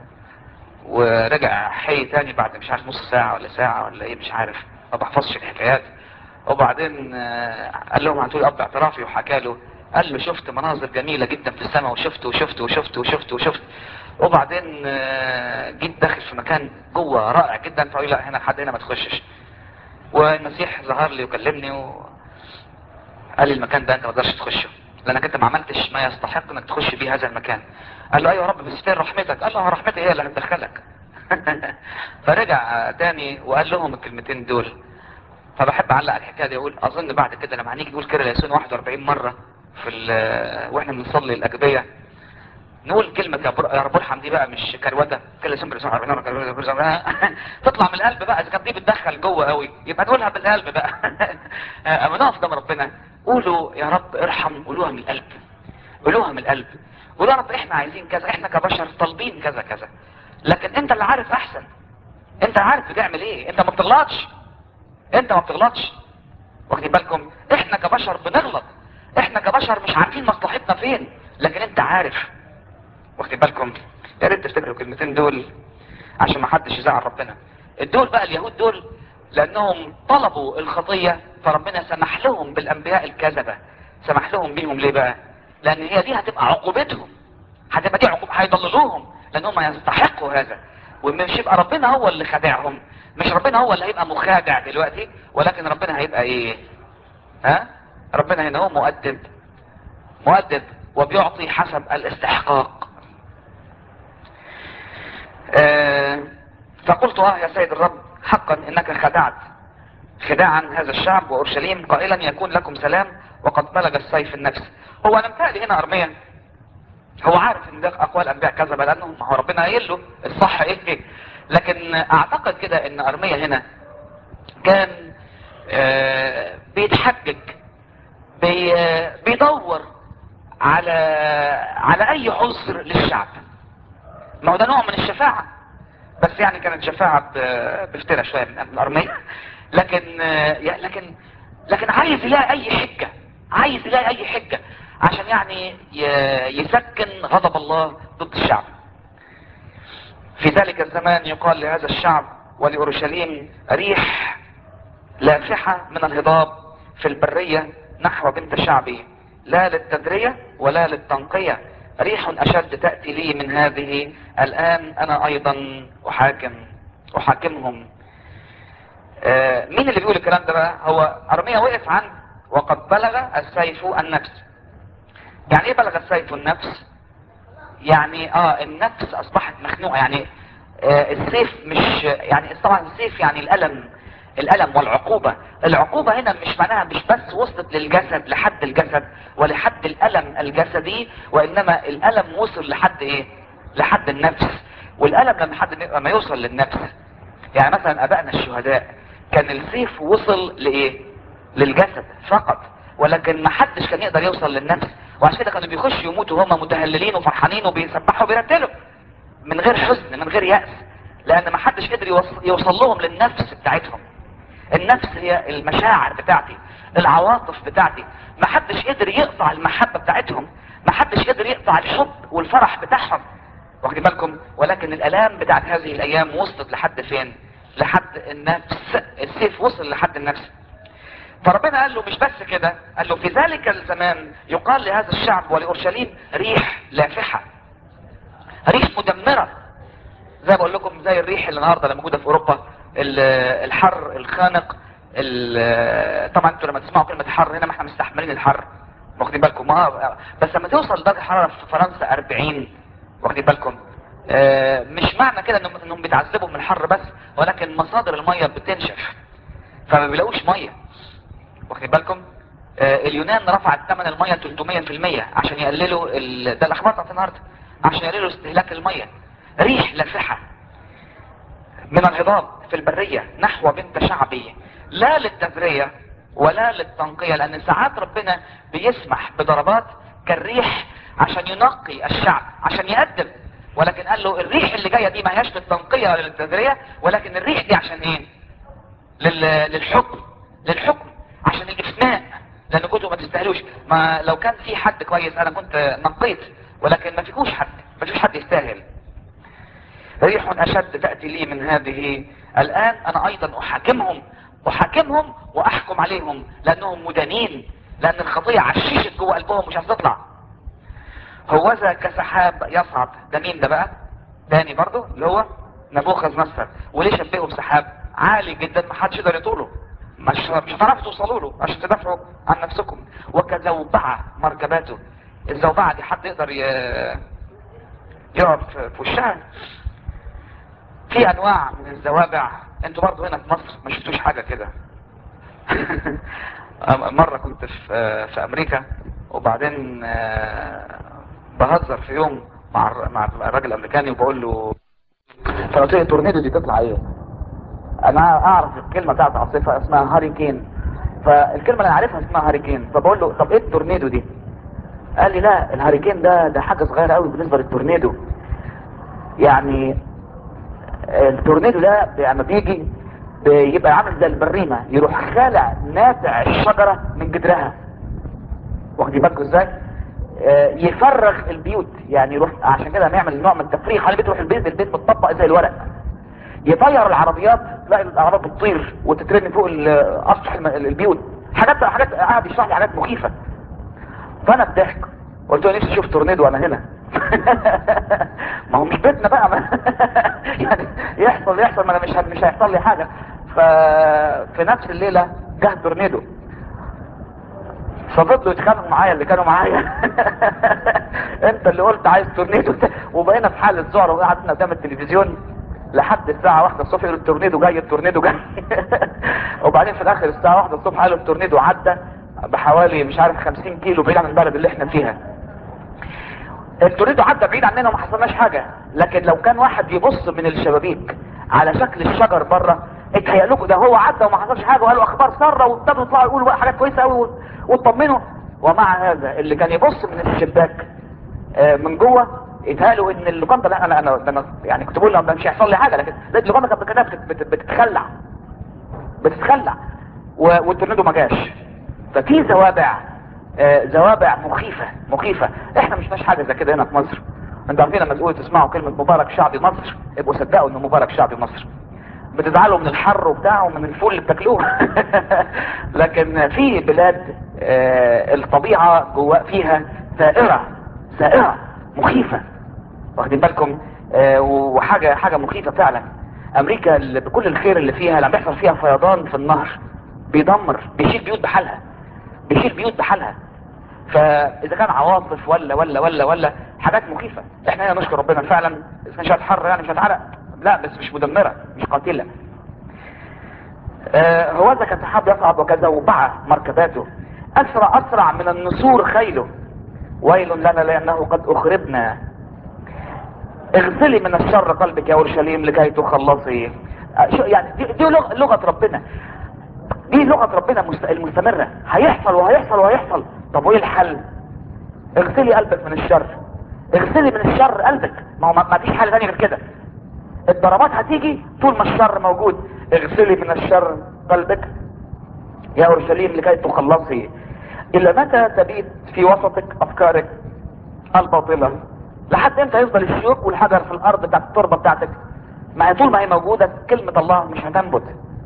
ورجع حي تاني بعد مش عارف نص ساعة ولا ساعة ولا ايه مش عارف ما بحفظش الحكايات وبعدين قال لهم هاتوا لي اب اعترافي وحكى له قال له شفت مناظر جميلة جدا في السماء وشفت وشفت وشفت وشفت وشفت وبعدين جيت داخل في مكان جوه رائع جدا فقال لا هنا لحد هنا ما تخشش والمسيح ظهر لي وكلمني و... قال لي المكان ده انت ما تقدرش تخشه لانك انت ما عملتش ما يستحق انك تخش بيه هذا المكان قال له ايوه يا رب بس فين رحمتك قال له رحمتي هي اللي هتدخلك فرجع تاني وقال لهم الكلمتين دول فبحب اعلق على الحكايه دي اقول اظن بعد كده لما هنيجي نقول كده ياسين 41 مره في ال- واحنا بنصلي الاجبيه نقول كلمة يا بر- يا رب ارحم دي بقى مش كروتة كل سمر سمع ربنا رب رب رب رب تطلع من القلب بقى اذا كانت دي بتدخل جوه قوي يبقى نقولها بالقلب بقى اما نقف قدام ربنا قولوا يا رب ارحم قولوها من القلب قولوها من القلب قولوا يا رب احنا عايزين كذا احنا كبشر طالبين كذا كذا لكن انت اللي عارف احسن انت عارف بتعمل ايه انت ما بتغلطش انت ما بتغلطش واخدين بالكم احنا كبشر بنغلط احنا كبشر مش عارفين مصلحتنا فين لكن انت عارف واخدين بالكم يا ريت تفتكروا الكلمتين دول عشان ما حدش يزعل ربنا الدول بقى اليهود دول لانهم طلبوا الخطية فربنا سمح لهم بالانبياء الكذبة سمح لهم بيهم ليه بقى لان هي دي هتبقى عقوبتهم هتبقى دي عقوبة هيضللوهم لانهم يستحقوا هذا ومش يبقى ربنا هو اللي خادعهم مش ربنا هو اللي هيبقى مخادع دلوقتي ولكن ربنا هيبقى ايه ها ربنا هنا هو مؤدب مؤدب وبيعطي حسب الاستحقاق آه، فقلت اه يا سيد الرب حقا انك خدعت خداعا هذا الشعب واورشليم قائلا يكون لكم سلام وقد بلغ السيف النفس هو انا متهيألي هنا ارميا هو عارف ان ده اقوال انبياء كذبه لانه ما هو ربنا قايل له الصح ايه لكن اعتقد كده ان ارميا هنا كان آه، بيتحجج بي آه، بيدور على على اي عذر للشعب ما هو ده نوع من الشفاعة بس يعني كانت شفاعة ب- بافتراء شوية من من أرمية لكن آه، يا- لكن لكن عايز يلاقي أي حجة عايز يلاقي أي حجة عشان يعني ي- يسكن غضب الله ضد الشعب في ذلك الزمان يقال لهذا الشعب ولأورشليم ريح لافحة من الهضاب في البرية نحو بنت شعبي لا للتدرية ولا للتنقية ريح أشد تأتي لي من هذه الآن أنا أيضا أحاكم أحاكمهم آه، مين اللي بيقول الكلام ده بقى هو أرميا وقف عن وقد بلغ السيف النفس يعني ايه بلغ السيف النفس يعني اه النفس اصبحت مخنوقة يعني آه السيف مش يعني طبعا السيف يعني الالم الالم والعقوبة العقوبة هنا مش معناها مش بس وصلت للجسد لحد الجسد ولحد الالم الجسدي وانما الالم وصل لحد ايه لحد النفس والالم لما حد لما يوصل للنفس يعني مثلا ابائنا الشهداء كان السيف وصل لايه للجسد فقط ولكن ما حدش كان يقدر يوصل للنفس وعشان كده كانوا بيخشوا يموتوا وهم متهللين وفرحانين وبيسبحوا وبيرتلوا من غير حزن من غير يأس لان ما حدش قدر يوص- يوصل لهم للنفس بتاعتهم النفس هي المشاعر بتاعتي العواطف بتاعتي ما حدش قدر يقطع المحبة بتاعتهم ما حدش قدر يقطع الحب والفرح بتاعهم واخدين بالكم ولكن الالام بتاعت هذه الايام وصلت لحد فين لحد النفس السيف وصل لحد النفس فربنا قال له مش بس كده قال له في ذلك الزمان يقال لهذا الشعب ولأورشليم ريح لافحة ريح مدمرة زي ما بقول لكم زي الريح اللي النهارده اللي موجوده في اوروبا ال- الحر الخانق ال- طبعا انتوا لما تسمعوا كلمه حر هنا ما احنا مستحملين الحر واخدين بالكم اه بس لما توصل درجه حراره في فرنسا 40 واخدين بالكم آه، مش معنى كده انهم انهم بيتعذبوا من الحر بس ولكن مصادر الميه بتنشف فما بيلاقوش ميه واخدين بالكم آه، اليونان رفعت ثمن الميه 300% عشان يقللوا ال... ده الاخبار في النهارده عشان يقللوا استهلاك الميه ريح لافحه من الهضاب في البرية نحو بنت شعبي لا للتبرية ولا للتنقية لان ساعات ربنا بيسمح بضربات كالريح عشان ينقي الشعب عشان يقدم ولكن قال له الريح اللي جاية دي ما هياش للتنقية ولا للتبرية ولكن الريح دي عشان ايه لل... للحكم للحكم عشان الافناء لان كنتوا ما تستاهلوش ما لو كان في حد كويس انا كنت نقيت ولكن ما فيكوش حد ما فيش حد يستاهل ريح أشد تأتي لي من هذه الآن أنا أيضا أحاكمهم أحاكمهم وأحكم عليهم لأنهم مدانين لأن الخطية عششت جوه قلبهم مش هتطلع هوذا كسحاب يصعد ده مين ده بقى تاني برضو اللي هو نبوخذ نصر وليه شبهه بسحاب عالي جدا ما حدش يقدر يطوله مش مش هتعرفوا توصلوا له عشان تدافعوا عن نفسكم وكزوبعة مركباته الزوبعة دي حد يقدر ي- يقف في وشها في انواع من الزوابع انتوا برضو هنا في مصر ما شفتوش حاجة كده مرة كنت في في امريكا وبعدين آه، بهزر في يوم مع الر- مع الراجل الامريكاني وبقول له فقلت له التورنيدو دي تطلع ايه انا اعرف الكلمه بتاعت عاصفه اسمها هاريكين فالكلمه اللي انا عارفها اسمها هاريكين فبقول له طب ايه التورنيدو دي قال لي لا الهاريكين ده ده حاجه صغيره قوي بالنسبه للتورنيدو يعني التورنيدو ده لما بيجي بيبقى عامل زي البريمه يروح خالع ناتع الشجره من جدرها واخدين بالكم ازاي آه، يفرغ البيوت يعني يروح عشان كده نعمل نوع من التفريغ على البيت يروح البيت البيت متطبق زي الورق يطير العربيات تلاقي العربيات بتطير وتترمي فوق ال- اسطح الم- البيوت حاجات حاجات قاعد يشرح لي حاجات مخيفه فانا بضحك قلت له نفسي اشوف تورنيدو وانا هنا ما هو مش بيتنا بقى ما يعني يحصل يحصل ما انا مش ه- مش هيحصل لي حاجه ففي نفس الليله جه تورنيدو ففضلوا يتخانقوا معايا اللي كانوا معايا انت اللي قلت عايز تورنيدو وبقينا في حالة ذعر وقعدنا قدام التلفزيون لحد الساعة واحدة الصبح يقولوا التورنيدو جاي التورنيدو جاي وبعدين في الاخر الساعة واحدة الصبح قالوا التورنيدو عدى بحوالي مش عارف 50 كيلو بعيد عن البلد اللي احنا فيها التورنيدو عدى بعيد عننا وما حصلناش حاجة لكن لو كان واحد يبص من الشبابيك على شكل الشجر بره اتهيأ لكم ده هو عدى وما حصلش حاجة وقالوا اخبار سارة وابتدوا يطلعوا يقولوا بقى حاجات كويسة قوي واطمنوا ومع هذا اللي كان يبص من الشباك آه، من جوه يتهيألوا ان اللوكاندا لا انا انا ده انا يعني كنت بقول لهم ده مش هيحصل لي حاجة لكن لقيت اللوكاندا كانت كده بتت- بت- بتتخلع بتتخلع و- والتورنيدو ما جاش ففي زوابع آه، زوابع مخيفة مخيفة احنا مش ناش حاجة زي كده هنا في مصر انتوا عارفين لما تقولوا تسمعوا كلمة مبارك شعبي مصر ابقوا صدقوا انه مبارك شعبي مصر بتزعلوا من الحر وبتاعه ومن الفول اللي بتاكلوه لكن في بلاد آه، الطبيعة جوا فيها ثائرة ثائرة مخيفة واخدين بالكم آه، وحاجة حاجة مخيفة فعلا امريكا اللي بكل الخير اللي فيها لما بيحصل فيها فيضان في النهر بيدمر بيشيل بيوت بحالها بيشيل بيوت بحالها فاذا كان عواصف ولا ولا ولا ولا حاجات مخيفة احنا هنا نشكر ربنا فعلا اذا كان شوية حر يعني مش هتعرق لا بس مش مدمرة مش قاتلة آه، هو ذا كسحاب يصعد وكذا وبع مركباته اسرع اسرع من النسور خيله ويل لنا لانه قد اخربنا اغسلي من الشر قلبك يا اورشليم لكي تخلصي آه، شو- يعني دي, دي لغ- لغة ربنا دي لغة ربنا مست- المستمرة هيحصل وهيحصل وهيحصل طب وايه الحل اغسلي قلبك من الشر اغسلي من الشر قلبك ما هو ما ما فيش حل ثاني غير كده الضربات هتيجي طول ما الشر موجود اغسلي من الشر قلبك يا اورشليم لكي تخلصي الى متى تبيت في وسطك افكارك الباطلة لحد امتى يفضل الشيوك والحجر في الارض بتاعت التربة بتاعتك ما هي طول ما هي موجودة كلمة الله مش هتنبت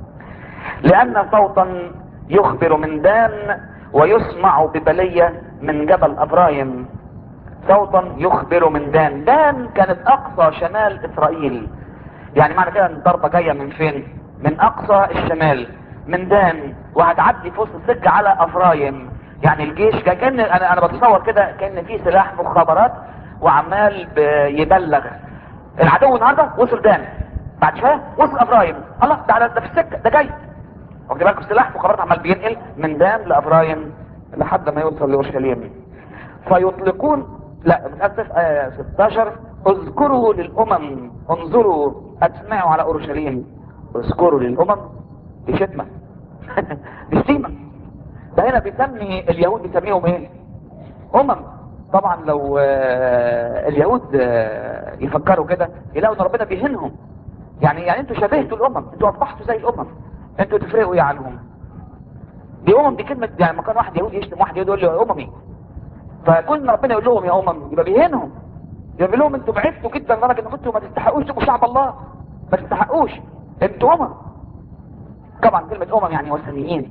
لان صوتا يخبر من دان ويسمع ببلية من جبل ابراهيم صوتا يخبر من دان دان كانت اقصى شمال اسرائيل يعني معنى كده ان الضربة جاية من فين من اقصى الشمال من دان وهتعدي في وسط السكة على افرايم يعني الجيش جاي كان انا انا بتصور كده كان في سلاح مخابرات وعمال بيبلغ العدو النهارده وصل دان بعد شويه وصل افرايم الله ده على- ده في السكه ده جاي واخد بالكم سلاح مخابرات عمال بينقل من دان لافرايم لحد ما يوصل لاورشليم فيطلقون لا متأسف آية 16 اذكروا للأمم انظروا اسمعوا على أورشليم اذكروا للأمم دي شتمة دي شتيمة ده هنا بيسمي اليهود بيسميهم ايه أمم طبعا لو آه، اليهود آه، يفكروا كده يلاقوا ان ربنا بيهنهم يعني يعني انتوا شبهتوا الأمم انتوا أصبحتوا زي الأمم انتوا تفرقوا ايه عنهم دي أمم دي كلمة يعني لما كان واحد يهودي يشتم واحد يهودي يقول له أممي فكل ما ربنا يقول لهم يا امم يبقى بيهينهم يقول لهم انتوا بعدتوا جدا لدرجه ان كنتوا ما تستحقوش تبقوا شعب الله ما تستحقوش انتوا امم طبعا كلمه امم يعني وثنيين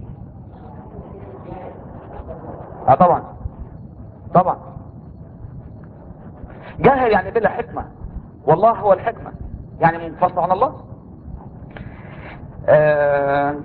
اه طبعا طبعا جاهل يعني بلا حكمه والله هو الحكمه يعني منفصل عن الله آه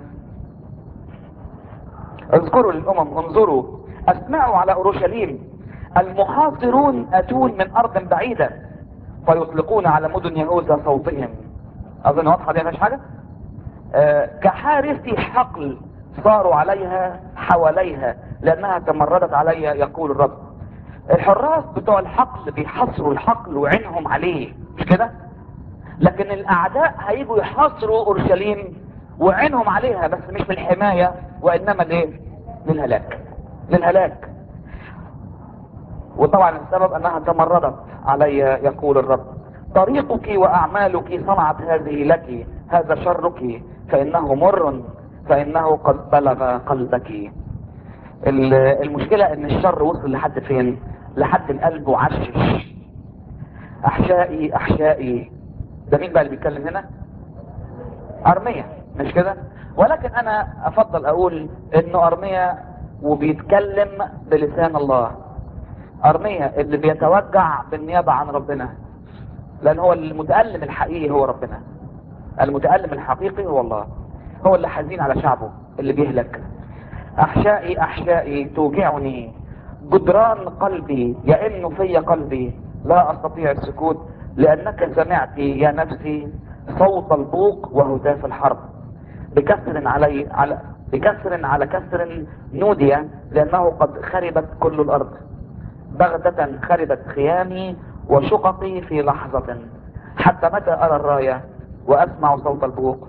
اذكروا للامم انظروا اسمعوا على اورشليم المحاصرون اتون من ارض بعيدة فيطلقون على مدن يهوذا صوتهم اظن واضحة دي مفيش حاجة آه كحارس حقل صاروا عليها حواليها لانها تمردت علي يقول الرب الحراس بتوع الحقل بيحصروا الحقل وعينهم عليه مش كده لكن الاعداء هيجوا يحاصروا اورشليم وعينهم عليها بس مش للحمايه وانما لايه للهلاك للهلاك وطبعا السبب انها تمردت علي يقول الرب طريقك واعمالك صنعت هذه لك هذا شرك فانه مر فانه قد بلغ قلبك المشكلة ان الشر وصل لحد فين لحد القلب وعشش احشائي احشائي ده مين بقى اللي بيتكلم هنا ارمية مش كده ولكن انا افضل اقول انه ارمية وبيتكلم بلسان الله ارمية اللي بيتوجع بالنيابة عن ربنا لان هو المتألم الحقيقي هو ربنا المتألم الحقيقي هو الله هو اللي حزين على شعبه اللي بيهلك احشائي احشائي توجعني جدران قلبي يئن في قلبي لا استطيع السكوت لانك سمعت يا نفسي صوت البوق وهتاف الحرب بكسر علي على بكسر على كسر نودي لانه قد خربت كل الارض بغتة خربت خيامي وشققي في لحظة حتى متى ارى الراية واسمع صوت البوق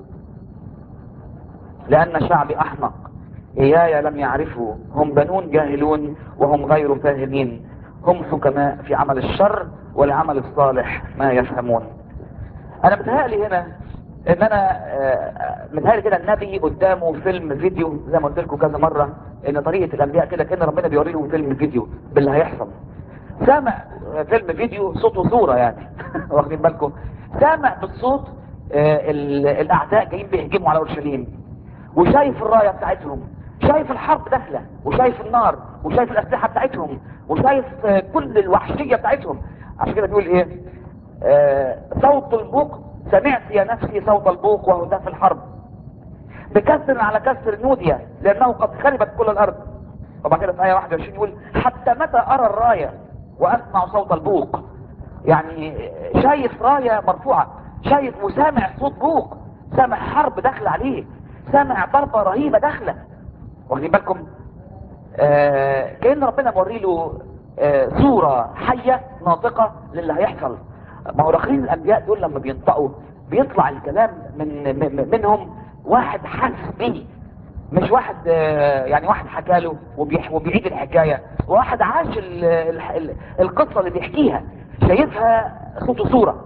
لان شعبي احمق إياي لم يعرفوا هم بنون جاهلون وهم غير فاهمين هم حكماء في عمل الشر والعمل الصالح ما يفهمون انا متهيألي هنا ان انا متهيألي كده النبي قدامه فيلم فيديو زي ما قلت لكم كذا مرة ان طريقة الانبياء كده كان ربنا بيوري لهم فيلم فيديو باللي هيحصل سامع فيلم فيديو صوت وصورة يعني واخدين بالكم سامع بالصوت الاعداء جايين بيهجموا على اورشليم وشايف الراية بتاعتهم شايف الحرب داخلة وشايف النار وشايف الأسلحة بتاعتهم وشايف كل الوحشية بتاعتهم عشان كده بيقول ايه آه صوت البوق سمعت يا نفسي صوت البوق وهو ده في الحرب بكسر على كسر نودية لأنه قد خربت كل الأرض وبعد كده في آية 21 يقول حتى متى أرى الراية وأسمع صوت البوق يعني شايف راية مرفوعة شايف وسامع صوت بوق سامع حرب داخل عليه سامع ضربة رهيبة داخلة واخدين بالكم آه كأن ربنا موري له آه صورة حية ناطقة للي هيحصل ما هو داخلين الانبياء دول لما بينطقوا بيطلع الكلام من, من منهم واحد حاسس بيه مش واحد آه يعني واحد حكى له وبيح وبيعيد الحكاية واحد عاش ال ال ال القصة اللي بيحكيها شايفها صوت وصورة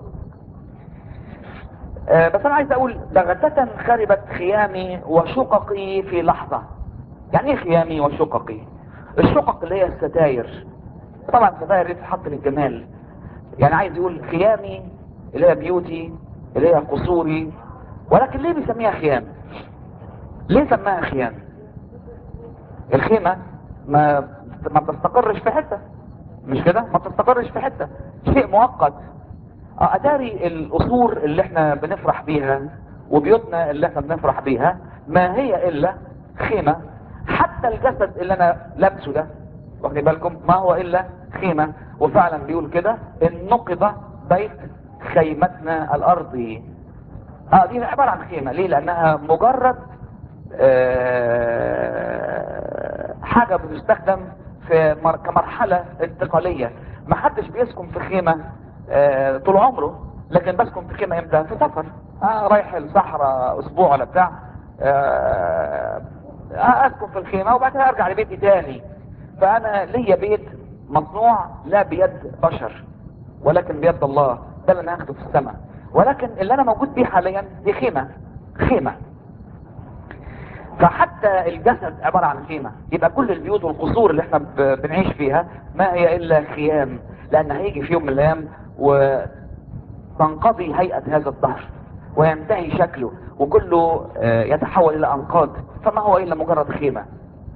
آه بس انا عايز اقول بغتة خربت خيامي وشققي في لحظة يعني ايه خيامي وشققي الشقق اللي هي الستاير طبعا الستاير دي تتحط للجمال يعني عايز يقول خيامي اللي هي بيوتي اللي هي قصوري ولكن ليه بيسميها خيام ليه سماها خيام الخيمة ما ما بتستقرش في حتة مش كده ما بتستقرش في حتة شيء مؤقت اتاري القصور اللي احنا بنفرح بيها وبيوتنا اللي احنا بنفرح بيها ما هي الا خيمة حتى الجسد اللي انا لابسه ده واخدين بالكم ما هو الا خيمة وفعلا بيقول كده ان نقض بيت خيمتنا الارضي اه دي عبارة عن خيمة ليه لانها مجرد آه حاجة بتستخدم في مر... كمرحلة انتقالية ما حدش بيسكن في خيمة آه طول عمره لكن بسكن في خيمة امتى في سفر آه رايح الصحراء اسبوع ولا بتاع آه اسكن في الخيمة وبعد كده ارجع لبيتي تاني فانا ليا بيت مصنوع لا بيد بشر ولكن بيد الله ده اللي انا هاخده في السماء ولكن اللي انا موجود بيه حاليا دي خيمة خيمة فحتى الجسد عبارة عن خيمة يبقى كل البيوت والقصور اللي احنا بنعيش فيها ما هي الا خيام لان هيجي في يوم من الايام وتنقضي هيئة هذا الظهر وينتهي شكله وكله يتحول الى انقاض فما هو الا مجرد خيمة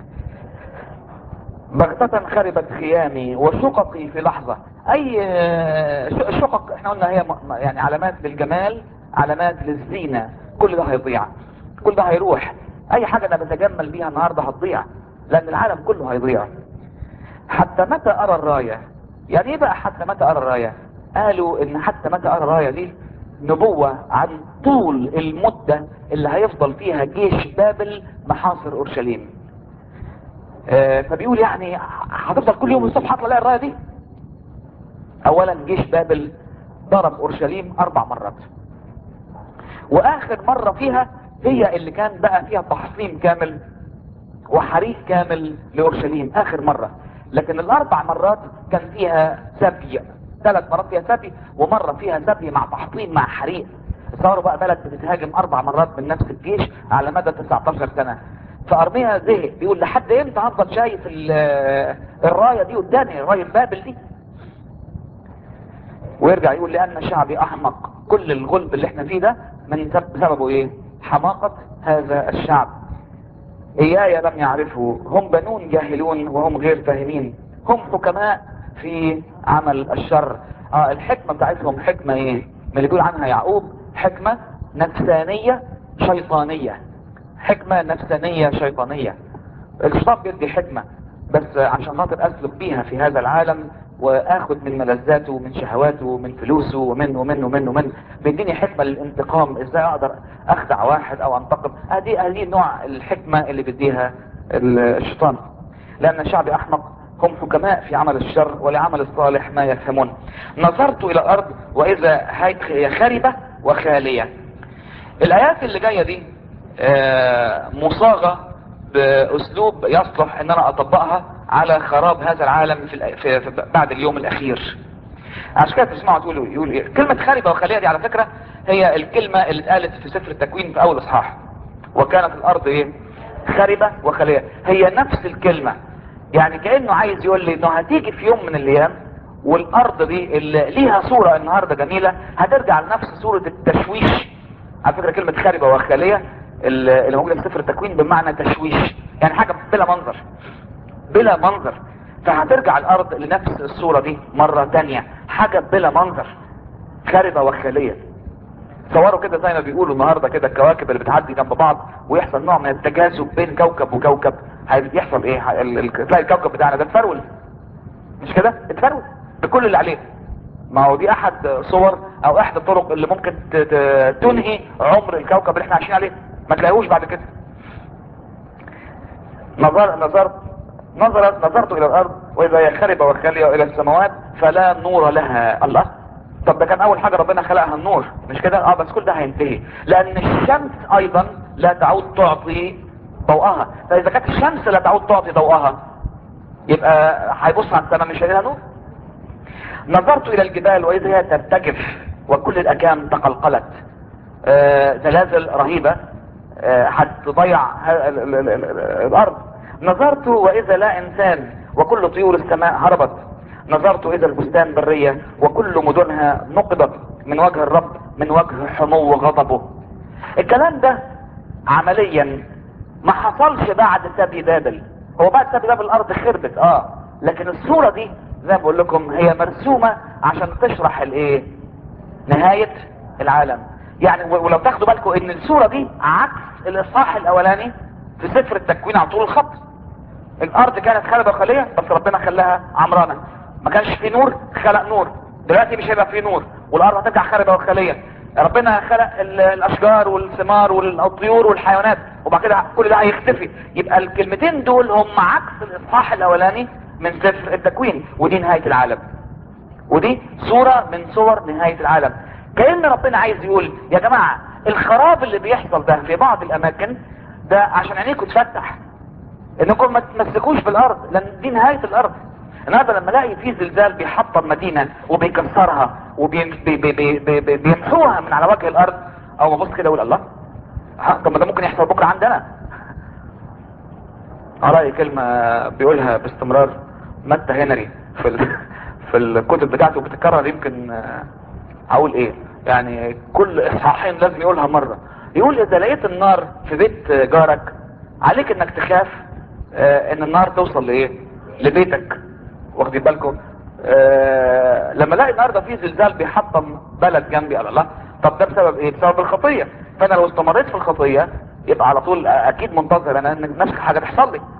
بغتة خربت خيامي وشققي في لحظة اي شقق احنا قلنا هي يعني علامات للجمال علامات للزينة كل ده هيضيع كل ده هيروح اي حاجة انا بتجمل بيها النهاردة هتضيع لان العالم كله هيضيع حتى متى ارى الراية يعني ايه بقى حتى متى ارى الراية قالوا ان حتى متى ارى الراية دي نبوة عن طول المدة اللي هيفضل فيها جيش بابل محاصر اورشليم آه، فبيقول يعني هتفضل كل يوم الصبح اطلع الاقي الرايه دي اولا جيش بابل ضرب اورشليم اربع مرات واخر مرة فيها هي اللي كان بقى فيها تحصين كامل وحريق كامل لاورشليم اخر مرة لكن الاربع مرات كان فيها سبي ثلاث مرات فيها سبي ومرة فيها سبي مع تحطيم مع حريق تصوروا بقى بلد بتتهاجم اربع مرات من نفس الجيش على مدى 19 سنة فارميها زهق بيقول لحد امتى هفضل شايف ال- الراية دي قدامي راية بابل دي ويرجع يقول لان شعبي احمق كل الغلب اللي احنا فيه ده من سب- بسببه ايه حماقة هذا الشعب اياي لم يعرفوا هم بنون جاهلون وهم غير فاهمين هم حكماء في عمل الشر اه الحكمة بتاعتهم حكمة ايه من اللي بيقول عنها يعقوب حكمة نفسانية شيطانية حكمة نفسانية شيطانية الشيطان بيدي حكمة بس عشان خاطر اسلك بيها في هذا العالم واخد من ملذاته ومن شهواته ومن فلوسه ومن ومن ومن ومن بيديني حكمة للانتقام ازاي اقدر اخدع واحد او انتقم هذه هذه نوع الحكمة اللي بيديها الشيطان لان الشعب احمق هم حكماء في عمل الشر ولعمل الصالح ما يفهمون نظرت الى الارض واذا هي خربة وخالية الايات اللي جاية دي آه، مصاغة باسلوب يصلح ان انا اطبقها على خراب هذا العالم في, الأ- في, في بعد اليوم الاخير عشان كده تسمعوا تقولوا يقول ايه كلمة خاربة وخالية دي على فكرة هي الكلمة اللي اتقالت في سفر التكوين في اول اصحاح وكانت الارض ايه خاربة وخالية هي نفس الكلمة يعني كأنه عايز يقول لي انه هتيجي في يوم من الايام والارض دي اللي ليها صورة النهاردة جميلة هترجع لنفس صورة التشويش على فكرة كلمة خاربة وخالية اللي موجودة في سفر التكوين بمعنى تشويش يعني حاجة بلا منظر بلا منظر فهترجع الارض لنفس الصورة دي مرة تانية حاجة بلا منظر خاربة وخالية تصوروا كده زي ما بيقولوا النهاردة كده الكواكب اللي بتعدي جنب بعض ويحصل نوع من التجاذب بين كوكب وكوكب هيحصل ايه ه- ال- ال- تلاقي الكوكب بتاعنا ده اتفرول مش كده اتفرول بكل اللي عليه ما هو دي احد صور او احد الطرق اللي ممكن ت- ت- تنهي عمر الكوكب اللي احنا عايشين عليه ما تلاقيهوش بعد كده نظر نظرت نظرت نظرت الى الارض واذا هي خربة وخالية والى السماوات فلا نور لها الله طب ده كان اول حاجة ربنا خلقها النور مش كده اه بس كل ده هينتهي لان الشمس ايضا لا تعود تعطي ضوءها فاذا كانت الشمس لا تعود تعطي ضوءها يبقى هيبص على السماء مش هيلاقي نور نظرت الى الجبال واذا هي ترتجف وكل الاكام تقلقلت آه، زلازل رهيبة آه، هتضيع ه- ال- ال- ال- ال- الارض نظرت واذا لا انسان وكل طيور السماء هربت نظرت اذا البستان برية وكل مدنها نقضت من وجه الرب من وجه حمو غضبه الكلام ده عمليا ما حصلش بعد سبي بابل هو بعد سبي بابل الارض خربت اه لكن الصورة دي زي ما بقول لكم هي مرسومة عشان تشرح الايه نهاية العالم يعني و- ولو تاخدوا بالكم ان الصورة دي عكس الاصحاح الاولاني في سفر التكوين على طول الخط الارض كانت خالبة خالية بس ربنا خلاها عمرانة ما كانش في نور خلق نور دلوقتي مش هيبقى في نور والارض هترجع خالبة وخالية ربنا خلق ال- الاشجار والثمار والطيور والحيوانات وبعد كده كل ده هيختفي يبقى الكلمتين دول هم عكس الاصحاح الاولاني من سفر التكوين ودي نهاية العالم ودي صورة من صور نهاية العالم كأن ربنا عايز يقول يا جماعة الخراب اللي بيحصل ده في بعض الاماكن ده عشان عينيكم تفتح انكم ما تمسكوش بالارض لان دي نهاية الارض النهارده لما الاقي في زلزال بيحطم مدينة وبيكسرها وبيمحوها من على وجه الارض او ببص كده اقول الله ها، طب ما ده ممكن يحصل بكرة عندنا رأي كلمة بيقولها باستمرار متى هنري في ال... في الكتب بتاعته بتتكرر يمكن آه، هقول ايه يعني كل اصحاحين لازم يقولها مرة يقول اذا لقيت النار في بيت جارك عليك انك تخاف آه، ان النار توصل لايه لبيتك واخدين بالكم آه لما الاقي النهارده في زلزال بيحطم بلد جنبي على الله طب ده بسبب ايه بسبب الخطيه فانا لو استمريت في الخطيه يبقى على طول اكيد منتظر انا ان نفس الحاجه تحصل لي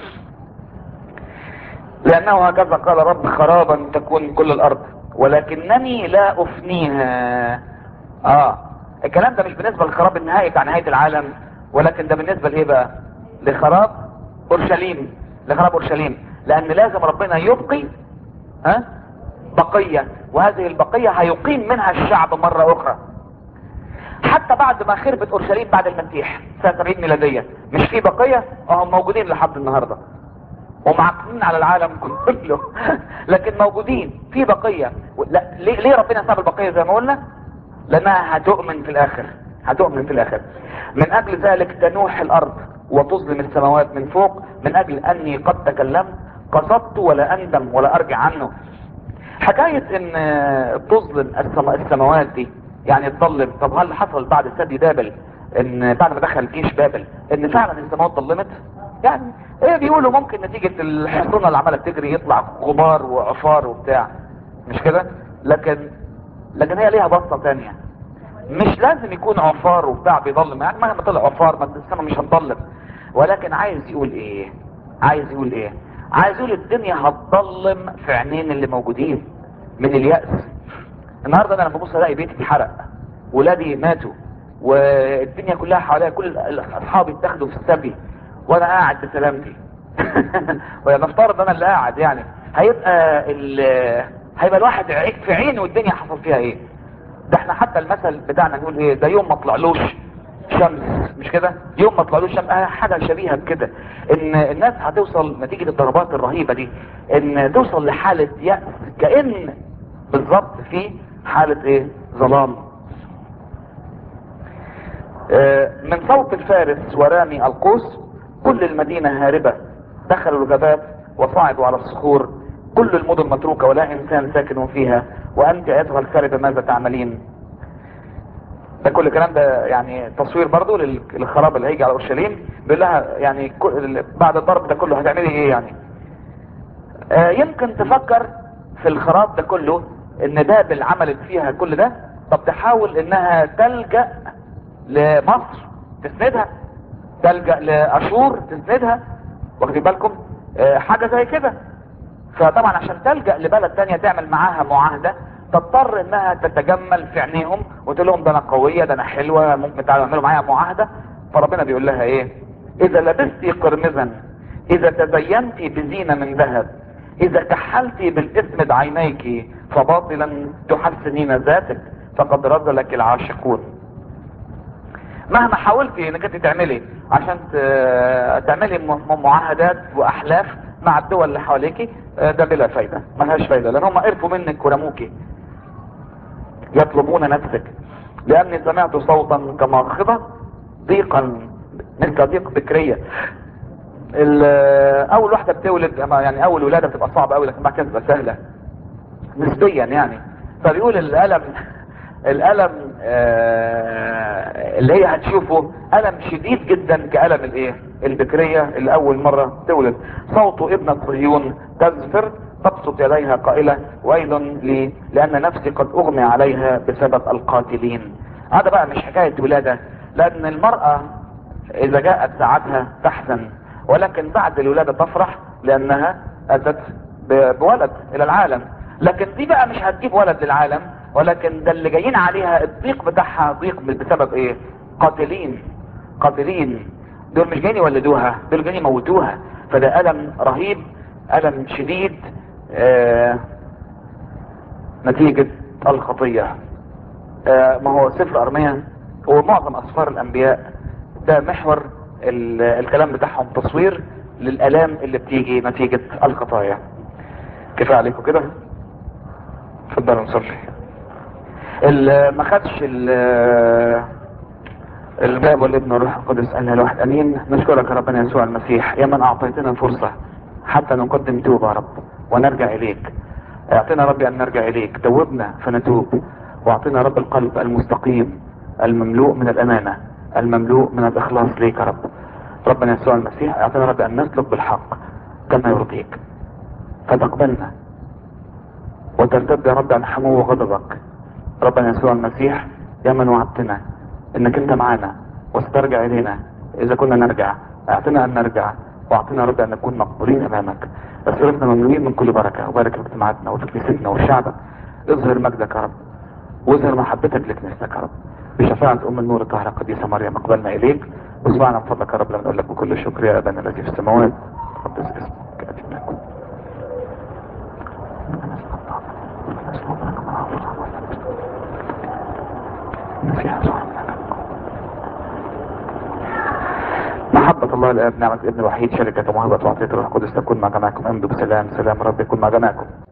لانه هكذا قال رب خرابا تكون كل الارض ولكنني لا افنيها اه الكلام ده مش بالنسبة للخراب النهائي بتاع نهاية العالم ولكن ده بالنسبة لايه بقى لخراب اورشليم لخراب اورشليم لان لازم ربنا يبقي ها بقية وهذه البقية هيقيم منها الشعب مرة اخرى حتى بعد ما خربت اورشليم بعد المسيح سنة 70 ميلادية مش في بقية هم موجودين لحد النهاردة ومعكنين على العالم كله لكن موجودين في بقية لا ليه, ليه ربنا ساب البقية زي ما قلنا لانها هتؤمن في الاخر هتؤمن في الاخر من اجل ذلك تنوح الارض وتظلم السماوات من فوق من اجل اني قد تكلمت قصدت ولا اندم ولا ارجع عنه حكاية ان تظلم السما- السماوات دي يعني تظلم طب هل حصل بعد سدي بابل ان بعد ما دخل جيش بابل ان فعلا السماوات ظلمت يعني ايه بيقولوا ممكن نتيجة الحصونة اللي عمالة تجري يطلع غبار وعفار وبتاع مش كده لكن لكن هي ليها بصة تانية مش لازم يكون عفار وبتاع بيضلم يعني مهما طلع عفار ما السما مش هتضلم ولكن عايز يقول ايه عايز يقول ايه عايز يقول الدنيا هتضلم في عينين اللي موجودين من اليأس النهارده انا لما ببص الاقي بيتي اتحرق ولادي ماتوا والدنيا كلها حواليا كل اصحابي اتاخدوا في السبي وانا قاعد بسلامتي ونفترض انا اللي قاعد يعني هيبقى ال هيبقى الواحد عيك في عينه والدنيا حصل فيها ايه ده احنا حتى المثل بتاعنا نقول ايه ده يوم ما طلعلوش شمس مش كده يوم ما طلعلوش شمس آه حاجه شبيهه بكده ان الناس هتوصل نتيجه الضربات الرهيبه دي ان توصل لحاله يأس كأن بالظبط في حاله ايه ظلام آه، من صوت الفارس ورامي القوس كل المدينة هاربة دخلوا الغابات وصعدوا على الصخور كل المدن متروكة ولا انسان ساكن فيها وانت ايتها الخاربة ماذا تعملين ده كل الكلام ده يعني تصوير برضو لل- للخراب اللي هيجي على اورشليم بيقول لها يعني كل- بعد الضرب ده كله هتعملي ايه يعني آه، يمكن تفكر في الخراب ده كله ان بابل عملت فيها كل ده طب تحاول انها تلجأ لمصر تسندها تلجأ لاشور تسندها واخدين بالكم آه، حاجة زي كده فطبعا عشان تلجأ لبلد تانية تعمل معاها معاهدة تضطر انها تتجمل في عينيهم وتقول لهم ده انا قوية ده انا حلوة ممكن تعالوا اعملوا معايا معاهدة فربنا بيقول لها ايه اذا لبستي قرمزا اذا تزينتي بزينة من ذهب اذا كحلتي بالاسم عينيك فباطلا تحسنين ذاتك فقد رذلك العاشقون مهما حاولتي انك انت تعملي عشان ت- تعملي م- م- معاهدات واحلاف مع الدول اللي حواليكي آه، ده بلا فايدة ملهاش فايدة لان هم قرفوا منك ورموكي يطلبون نفسك لاني سمعت صوتا كماخضة ضيقا مثل ضيق بكرية ال- اول واحدة بتولد أما يعني اول ولادة بتبقى صعبة قوي لكن بعد كده بتبقى سهلة نسبيا يعني فبيقول الالم الالم آه اللي هي هتشوفه الم شديد جدا كالم الايه البكرية اللي اول مرة تولد صوت ابنة صهيون تزفر تبسط يديها قائلة ويل لي لان نفسي قد اغمي عليها بسبب القاتلين هذا بقى مش حكاية ولادة لان المرأة اذا جاءت ساعتها تحزن ولكن بعد الولادة تفرح لانها اتت ب- بولد الى العالم لكن دي بقى مش هتجيب ولد للعالم ولكن ده اللي جايين عليها الضيق بتاعها ضيق بسبب ايه قاتلين قاتلين دول مش جايين يولدوها دول جايين يموتوها فده الم رهيب الم شديد آه نتيجة الخطية آه ما هو سفر ارميا ومعظم اسفار الانبياء ده محور ال- الكلام بتاعهم تصوير للالام اللي بتيجي نتيجة الخطايا كفاية عليكم كده اتفضلوا نصلي ال- ما خدش ال- الباب والابن والروح القدس قالها الواحد امين نشكرك يا ربنا يسوع المسيح يا من اعطيتنا فرصة حتى نقدم توبة يا رب ونرجع اليك اعطينا ربي ان نرجع اليك توبنا فنتوب واعطينا يا رب القلب المستقيم المملوء من الامانة المملوء من الاخلاص ليك يا رب ربنا يسوع المسيح اعطينا ربي ان نسلك بالحق كما يرضيك فتقبلنا وترتد يا رب عن حمو غضبك ربنا يسوع المسيح يا من وعدتنا انك انت معانا واسترجع الينا اذا كنا نرجع اعطنا ان نرجع واعطنا يا رب ان نكون مقبولين امامك اصرفنا مملوئين من كل بركه وبارك في اجتماعاتنا وفي كنيستنا وفي شعبك اظهر مجدك يا رب واظهر محبتك لكنيستك يا رب بشفاعة ام النور الطاهرة القديسة مريم اقبلنا اليك واسمعنا من فضلك يا رب لما نقول لك بكل شكر يا ابانا الذي في السماوات قدس اسمك اتي منكم محبة الله الآب نعمة ابن الوحيد شركة ومهبة وعطية الروح القدس تكون مع جماعكم امضوا بسلام سلام رب يكون مع جماعكم